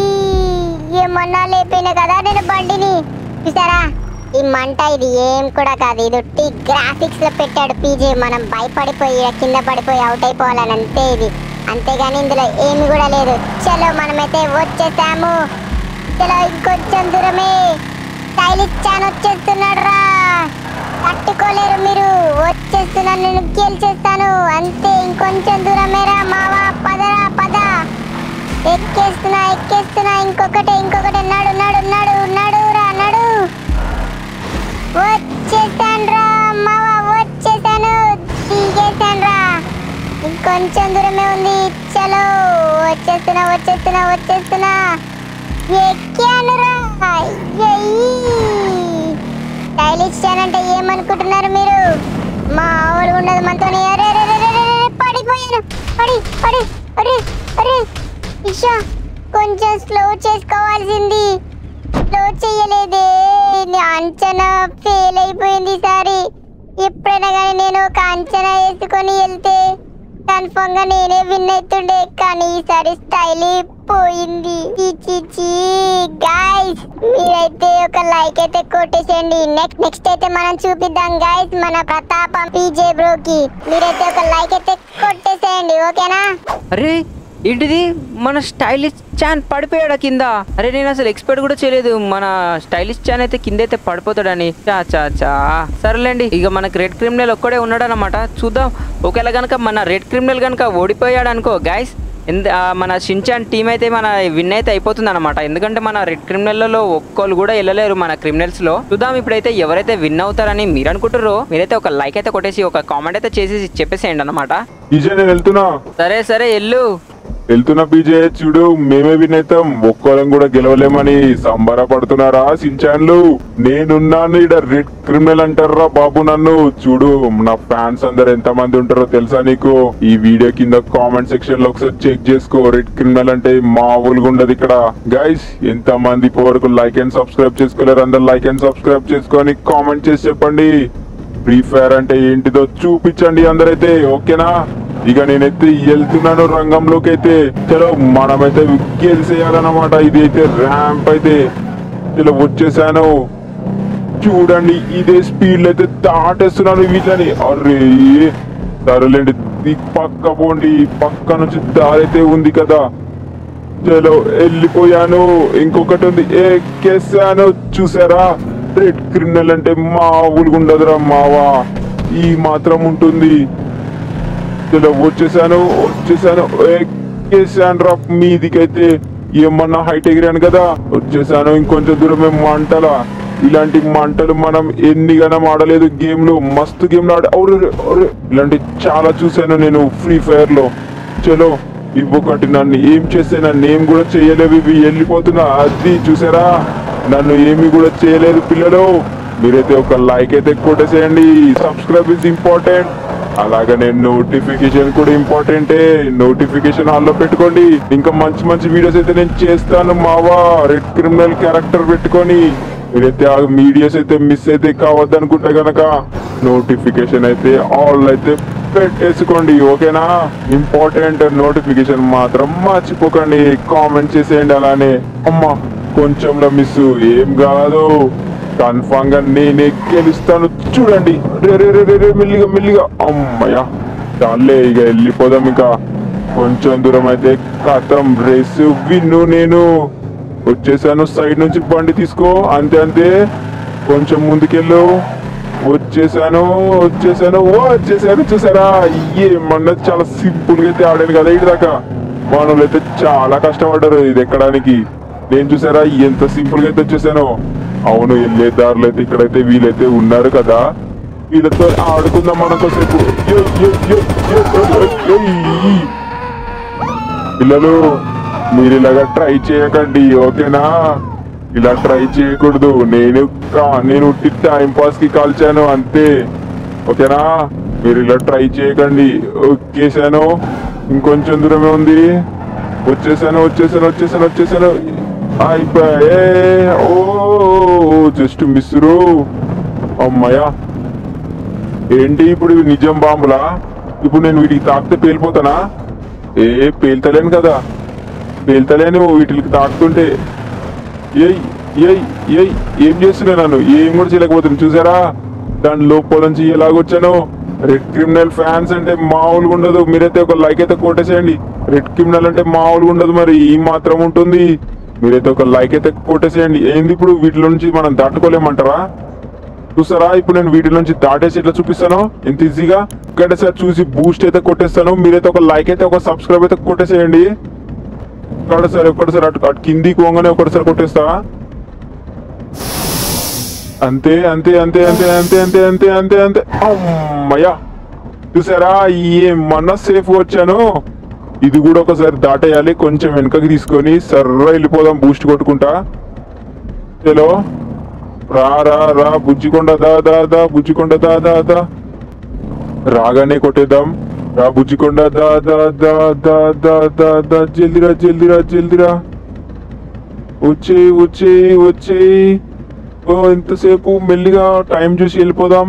ఏమన్నా లేపిన కదా నేను బండిని చూసారా ఈ మంట ఇది ఏం కూడా కాదు ఇది ఒట్టి గ్రాఫిక్స్ లో పెట్టాడు పీజే మనం భయపడిపోయి ఈడ కింద పడిపోయి అవుట్ అయిపోవాలని అంతే ఇది అంతేగాని ఇందులో ఏమి కూడా లేదు చలో మనమైతే వచ్చేసాము చలో ఇంకొంచెం దూరమే స్టైలిష్ చాన్ వచ్చేస్తున్నాడు రా తట్టుకోలేరు మీరు వచ్చేస్తున్నాను నేను గెలిచేస్తాను అంతే ఇంకొంచెం దూరమేరా మావా పదరా పద ఎక్కేస్తున్నా ఎక్కేస్తున్నా ఇంకొకటి ఇంకొకటి నడు నడు నడు నడు రా నడు వచ్చేసాను రా మావా వచ్చేసాను దిగేసాను రా ఇంకొంచెం దూరమే ఉంది చలో వచ్చేస్తున్నా వచ్చేస్తున్నా వచ్చేస్తున్నా ఎక్కాను రా స్టైలిష్ ఛాన్ అంటే ఏమనుకుంటున్నారు మీరు మా ఊరు ఉండదు మనతో అరే అరే అరే, అరే, అరే, పడిపోయాను పడి పడి అరే అరే ఇషా కొంచెం స్లో చేసుకోవాల్సింది స్లో చేయలేదే నీ అంచనా ఫెయిల్ అయిపోయింది ఈసారి ఎప్పుడైనా కానీ నేను ఒక అంచనా వేసుకొని వెళ్తే కన్ఫర్మ్ గా నేనే విన్ అవుతుండే కానీ ఈసారి స్టైల్ పోయింది గాయస్ మీరైతే ఒక లైక్ అయితే కొట్టేసేయండి నెక్స్ట్ నెక్స్ట్ అయితే మనం చూపిద్దాం గాయస్ మన ప్రతాపం పీజే బ్రోకి మీరైతే ఒక లైక్ అయితే కొట్టేసేయండి ఓకేనా అరే ఏంటిది మన స్టైలిష్ చాన్ పడిపోయాడా కింద అరే నేను అసలు ఎక్స్పెక్ట్ కూడా చేయలేదు మన స్టైలిష్ చాన్ అయితే కింద అయితే పడిపోతాడని చా చా చా సరేలేండి ఇక మనకి రెడ్ క్రిమినల్ ఒక్కడే ఉన్నాడు అనమాట చూద్దాం ఒకవేళ కనుక మన రెడ్ క్రిమినల్ కనుక ఓడిపోయాడు అనుకో గాయస్ ఎందు ఆ మన షిన్చాన్ టీం అయితే మన విన్ అయితే అయిపోతుంది అనమాట ఎందుకంటే మన రెడ్ క్రిమినల్లలో ఒక్కళ్ళు కూడా వెళ్ళలేరు మన క్రిమినల్స్ లో చూద్దాం ఇప్పుడైతే ఎవరైతే విన్ అవుతారని మీరు అనుకుంటారో మీరైతే ఒక లైక్ అయితే కొట్టేసి ఒక కామెంట్ అయితే చేసి చెప్పేసేయండి అనమాట ఈజీ నేను వెళ్తున్నా సరే సరే ఎల్లు వెళ్తున్న బీజే చూడు మేమే వినేతాం ఒక్కరం కూడా గెలవలేమని సంబరపడుతున్నారా సించాన్లు నేనున్నాను ఇడ రెడ్ క్రిమినల్ అంటారా బాబు నన్ను చూడు నా ఫ్యాన్స్ అందరు ఎంత మంది ఉంటారో తెలుసా నీకు ఈ వీడియో కింద కామెంట్ సెక్షన్ లో ఒకసారి చెక్ చేసుకో రెడ్ క్రిమినల్ అంటే మామూలుగా ఉండదు ఇక్కడ గైస్ ఎంత మంది ఇప్పటి వరకు లైక్ అండ్ సబ్స్క్రైబ్ చేసుకోలేరు అందరు లైక్ అండ్ సబ్స్క్రైబ్ చేసుకొని కామెంట్ చేసి చెప్పండి ఫ్రీ ఫైర్ అంటే ఏంటిదో చూపించండి అందరైతే ఓకేనా ఇక నేనైతే వెళ్తున్నాను రంగంలోకి అయితే చలో మనమైతే గెలిసేయాలన్నమాట ఇది అయితే ర్యాంప్ అయితే చలో వచ్చేసాను చూడండి ఇదే స్పీడ్ అయితే దాటేస్తున్నాను వీటిని అరే సరేలేండి ఈ పక్క పోండి పక్క నుంచి దారి అయితే ఉంది కదా చలో వెళ్ళిపోయాను ఇంకొకటి ఉంది ఎక్కేసాను చూసారా రెడ్ క్రిమినల్ అంటే మామూలుగా ఉండదురా మావా ఈ మాత్రం ఉంటుంది చలో వచ్చేసాను వచ్చేసాను ఎక్కేసాను రా మీదికైతే ఏమన్నా హైట్ ఎగిరాను కదా వచ్చేసాను ఇంకొంచెం దూరమే మంటల ఇలాంటి మంటలు మనం ఎన్ని గనం ఆడలేదు గేమ్లు మస్తు గేమ్లు ఆడ ఔరే, ఔరే. ఇలాంటి చాలా చూశాను నేను ఫ్రీ ఫైర్ లో చలో ఇవ్వకటి నన్ను ఏం చేస్తే నన్ను ఏం కూడా చేయలేవు ఇవి వెళ్ళిపోతున్నా అది చూసారా నన్ను ఏమి కూడా చేయలేదు పిల్లలు మీరైతే ఒక లైక్ అయితే కొట్టేసేయండి సబ్స్క్రైబ్ ఇస్ ఇంపార్టెంట్ అలాగనే నోటిఫికేషన్ కూడా ఇంపార్టెంటే నోటిఫికేషన్ ఆన్ లో పెట్టుకోండి ఇంకా మంచి మంచి వీడియోస్ అయితే నేను చేస్తాను మావా రెడ్ క్రిమినల్ క్యారెక్టర్ పెట్టుకొని మీరైతే ఆ వీడియోస్ అయితే మిస్ అయితే కావద్దు అనుకుంటే గనక నోటిఫికేషన్ అయితే ఆల్ అయితే పెట్టేసుకోండి ఓకేనా ఇంపార్టెంట్ నోటిఫికేషన్ మాత్రం మర్చిపోకండి కామెంట్ చేసేయండి అలానే అమ్మా కొంచెంలో మిస్ ఏం కాదు కన్ఫామ్ గా నేనే గెలుస్తాను చూడండి రే రే రే రే రే మెల్లిగా మెల్లిగా అమ్మయ్యా చాలే ఇక వెళ్ళిపోదాం ఇంకా కొంచెం దూరం అయితే కథం రేసు విన్ను నేను వచ్చేసాను సైడ్ నుంచి బండి తీసుకో అంతే అంతే కొంచెం ముందుకెళ్ళు వచ్చేసాను వచ్చేసాను ఓ వచ్చేసాను చూసారా ఏమన్నా చాలా సింపుల్ గా అయితే ఆడాను కదా ఇటు దాకా మనోళ్ళు అయితే చాలా కష్టపడ్డారు ఇది ఎక్కడానికి నేను చూసారా ఎంత సింపుల్ గా అయితే వచ్చేసాను అవును వెళ్ళే దారులు అయితే ఇక్కడైతే వీళ్ళైతే ఉన్నారు కదా వీళ్ళతో ఆడుకుందాం మనకోసేపు యో, యో, యో, యో, యో, యో, యో. పిల్లలు మీరు ఇలాగా ట్రై చేయకండి ఓకేనా ఇలా ట్రై చేయకూడదు నేను కా- నేను ఉట్టి టైం పాస్ కి కాల్చాను అంతే ఓకేనా మీరు ఇలా ట్రై చేయకండి ఒక్కేసాను ఇంకొంచెం దూరమే ఉంది వచ్చేసాను వచ్చేసాను వచ్చేసాను వచ్చేసాను అయిపోయే ఓ జస్ట్ మిస్రు అమ్మయ్యా ఏంటి ఇప్పుడు ఇవి నిజం బాంబులా ఇప్పుడు నేను వీటికి తాకితే పేలిపోతానా ఏ పేల్తలేను కదా పేల్తలేను వీటికి తాకుతుంటే ఏయ్ ఏయ్ ఏయ్ ఏం చేస్తున్నా నన్ను ఏం కూడా చేయలేకపోతుంది చూసారా దాని లోపల నుంచి ఎలాగొచ్చాను రెడ్ క్రిమినల్ ఫ్యాన్స్ అంటే మామూలుగా ఉండదు మీరైతే ఒక లైక్ అయితే కొట్టేసేయండి రెడ్ క్రిమినల్ అంటే మామూలుగా ఉండదు మరి ఈ మాత్రం ఉంటుంది మీరైతే ఒక లైక్ అయితే కొట్టేసేయండి ఏంది ఇప్పుడు వీటి నుంచి మనం దాటుకోలేమంటారా చూసారా ఇప్పుడు నేను వీటి నుంచి దాటేసి ఇట్లా చూపిస్తాను ఎంత ఈజీగా ఒక్కటేసారి చూసి బూస్ట్ అయితే కొట్టేస్తాను మీరైతే ఒక లైక్ అయితే ఒక సబ్స్క్రైబ్ అయితే కొట్టేసేయండి ఒక్కటేసారి ఒక్కటేసారి అటు అటు కిందికి పోగానే ఒకటిసారి కొట్టేస్తా అంతే అంతే అంతే అంతే అంతే అంతే అంతే అంతే అంతే అమ్మయ్యా చూసారా ఏమన్నా సేఫ్ వచ్చాను ఇది కూడా ఒకసారి దాటేయాలి కొంచెం వెనకకి తీసుకొని సర్ర వెళ్ళిపోదాం బూస్ట్ కొట్టుకుంటా చలో రా రా రా బుజ్జికొండ దా దా దా బుజ్జికొండ దా దా దా రాగానే కొట్టేద్దాం రా బుజ్జికొండ దా దా దా దా దా దా దా జల్దిరా జల్దిరా జల్దిరా వచ్చేయి వచ్చేయి వచ్చేయి ఓ ఎంతసేపు మెల్లిగా టైం చూసి వెళ్ళిపోదాం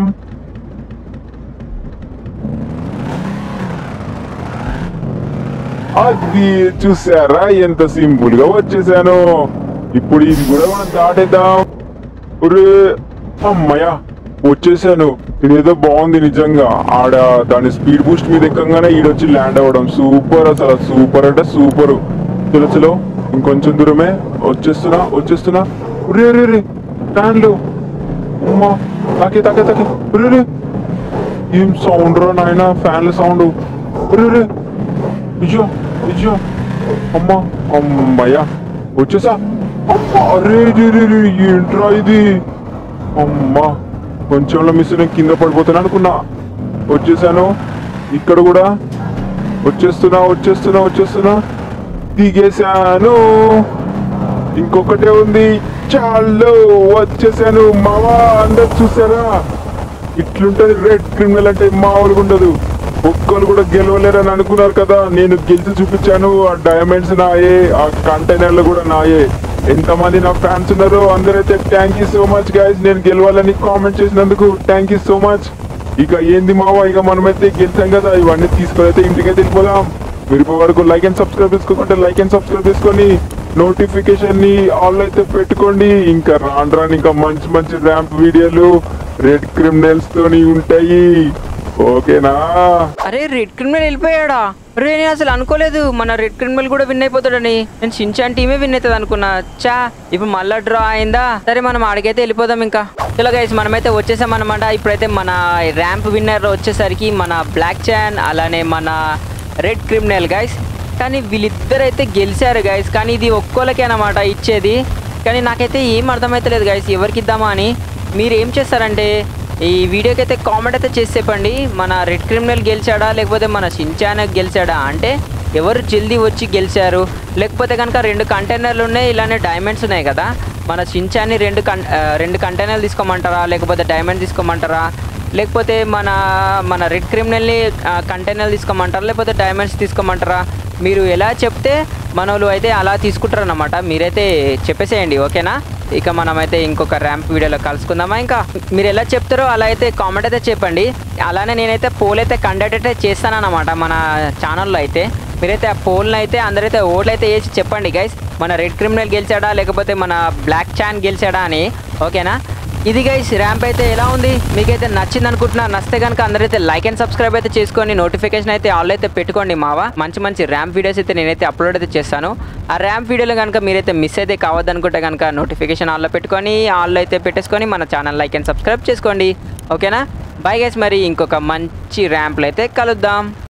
అది చూసారా ఎంత సింపుల్ గా వచ్చేసాను ఇప్పుడు ఇది కూడా మనం దాటేద్దాం ఒరే అమ్మయ్యా వచ్చేసాను ఇదేదో బాగుంది నిజంగా ఆడ దాని స్పీడ్ బూస్ట్ మీద ఎక్కగానే ఈడొచ్చి ల్యాండ్ అవ్వడం సూపర్ అసలు సూపర్ అంటే సూపర్ చలో చలో ఇంకొంచెం దూరమే వచ్చేస్తున్నా వచ్చేస్తున్నా రే రే రే ఫ్యాన్లు అమ్మా తాకే తాకే తాకే రే రే ఏం సౌండ్ రా నాయన ఫ్యాన్ల సౌండ్ రే రే అయ్యో అయ్యో అమ్మా అమ్మయ్యా వచ్చేసా అమ్మా అరే రే రే రే ఏంట్రా ఇది అమ్మా కొంచెంలో మిస్ నేను కింద పడిపోతాను అనుకున్నా వచ్చేసాను ఇక్కడ కూడా వచ్చేస్తున్నా వచ్చేస్తున్నా వచ్చేస్తున్నా దిగేశాను ఇంకొకటే ఉంది చాలు వచ్చేసాను మావా అందరు చూసారా ఇట్లుంటది రెడ్ క్రిమినల్ అంటే మామూలుగా ఉండదు ఒక్కరు కూడా గెలవలేరని అనుకున్నారు కదా నేను గెలిచి చూపించాను ఆ డైమండ్స్ నాయే ఆ కంటైనర్లు కూడా నాయే ఎంతమంది నా ఫ్యాన్స్ ఉన్నారో అందరైతే thank you so much guys నేను గెలవాలని కామెంట్ చేసినందుకు థ్యాంక్ యూ సో మచ్ ఇక ఏంది మావా ఇక మనమైతే గెలిచాం కదా ఇవన్నీ తీసుకొని అయితే ఇంటికైతే వెళ్ళిపోదాం మీరు ఇప్పటి వరకు లైక్ అండ్ సబ్స్క్రైబ్ చేసుకోకుంటే లైక్ అండ్ సబ్స్క్రైబ్ చేసుకొని నోటిఫికేషన్ ని ఆల్ అయితే పెట్టుకోండి ఇంకా రాను రాను ఇంకా మంచి మంచి ర్యాంప్ వీడియోలు రెడ్ క్రిమినల్స్ తోని ఉంటాయి ఓకేనా అరే రెడ్ క్రిమినల్ వెళ్ళిపోయాడా అరే నేను అసలు అనుకోలేదు మన రెడ్ క్రిమినల్ కూడా విన్ అయిపోతాడని నేను షిన్చాన్ టీమే విన్ అవుతుంది అనుకున్నా చా ఇప్పుడు మళ్ళా డ్రా అయిందా సరే మనం ఆడికైతే వెళ్ళిపోదాం ఇంకా చలో గైస్ మనమైతే వచ్చేసాం అనమాట ఇప్పుడైతే మన ర్యాంప్ విన్నర్ వచ్చేసరికి మన బ్లాక్ చాన్ అలానే మన రెడ్ క్రిమినల్ గైస్ కానీ వీళ్ళిద్దరైతే గెలిచారు గైస్ కానీ ఇది ఒక్కోలకే అనమాట ఇచ్చేది కానీ నాకైతే ఏం అర్థమైతలేదు గైస్ ఎవరికి ఇద్దామా అని మీరు ఏం చేస్తారంటే ఈ వీడియోకి అయితే కామెంట్ అయితే చేసి చెప్పండి మన రెడ్ క్రిమినల్ గెలిచాడా లేకపోతే మన షిన్చాన్ గెలిచాడా అంటే ఎవరు జల్దీ వచ్చి గెలిచారు లేకపోతే కనుక రెండు కంటైనర్లు ఉన్నాయి ఇలానే డైమండ్స్ ఉన్నాయి కదా మన షిన్చాన్ని రెండు కం ఆ, రెండు కంటైనర్లు తీసుకోమంటారా లేకపోతే డైమండ్ తీసుకోమంటారా లేకపోతే మన మన రెడ్ క్రిమినల్ని కంటైనర్ తీసుకోమంటారా లేకపోతే డైమండ్స్ తీసుకోమంటారా మీరు ఎలా చెప్తే మన వాళ్ళు అయితే అలా తీసుకుంటారు అన్నమాట మీరైతే చెప్పేసేయండి ఓకేనా ఇక మనమైతే ఇంకొక ర్యాంప్ వీడియోలో కలుసుకుందామా ఇంకా మీరు ఎలా చెప్తారో అలా అయితే కామెంట్ అయితే చెప్పండి అలానే నేనైతే పోల్ అయితే కండక్ట్ అయితే చేస్తానన్నమాట మన ఛానల్లో అయితే మీరైతే ఆ పోల్ని అయితే అందరైతే ఓట్లు అయితే వేసి చెప్పండి గైస్ మన రెడ్ క్రిమినల్ గెలిచాడా లేకపోతే మన బ్లాక్ చాన్ గెలిచాడా అని ఓకేనా ఇది గైస్ ర్యాంప్ అయితే ఎలా ఉంది మీకైతే నచ్చింది అనుకుంటున్నా నచ్చితే కనుక అందరైతే లైక్ అండ్ సబ్స్క్రైబ్ అయితే చేసుకొని నోటిఫికేషన్ అయితే ఆల్ అయితే పెట్టుకోండి మావా మంచి మంచి ర్యాంప్ వీడియోస్ అయితే నేనైతే అప్లోడ్ అయితే చేస్తాను ఆ ర్యాంప్ వీడియోలో కనుక మీరైతే మిస్ అయితే కావద్దనుకుంటే కనుక నోటిఫికేషన్ ఆల్లో పెట్టుకొని ఆల్ అయితే పెట్టేసుకొని మన ఛానల్ లైక్ అండ్ సబ్స్క్రైబ్ చేసుకోండి ఓకేనా బాయ్ గైస్ మరి ఇంకొక మంచి ర్యాంప్లు అయితే కలుద్దాం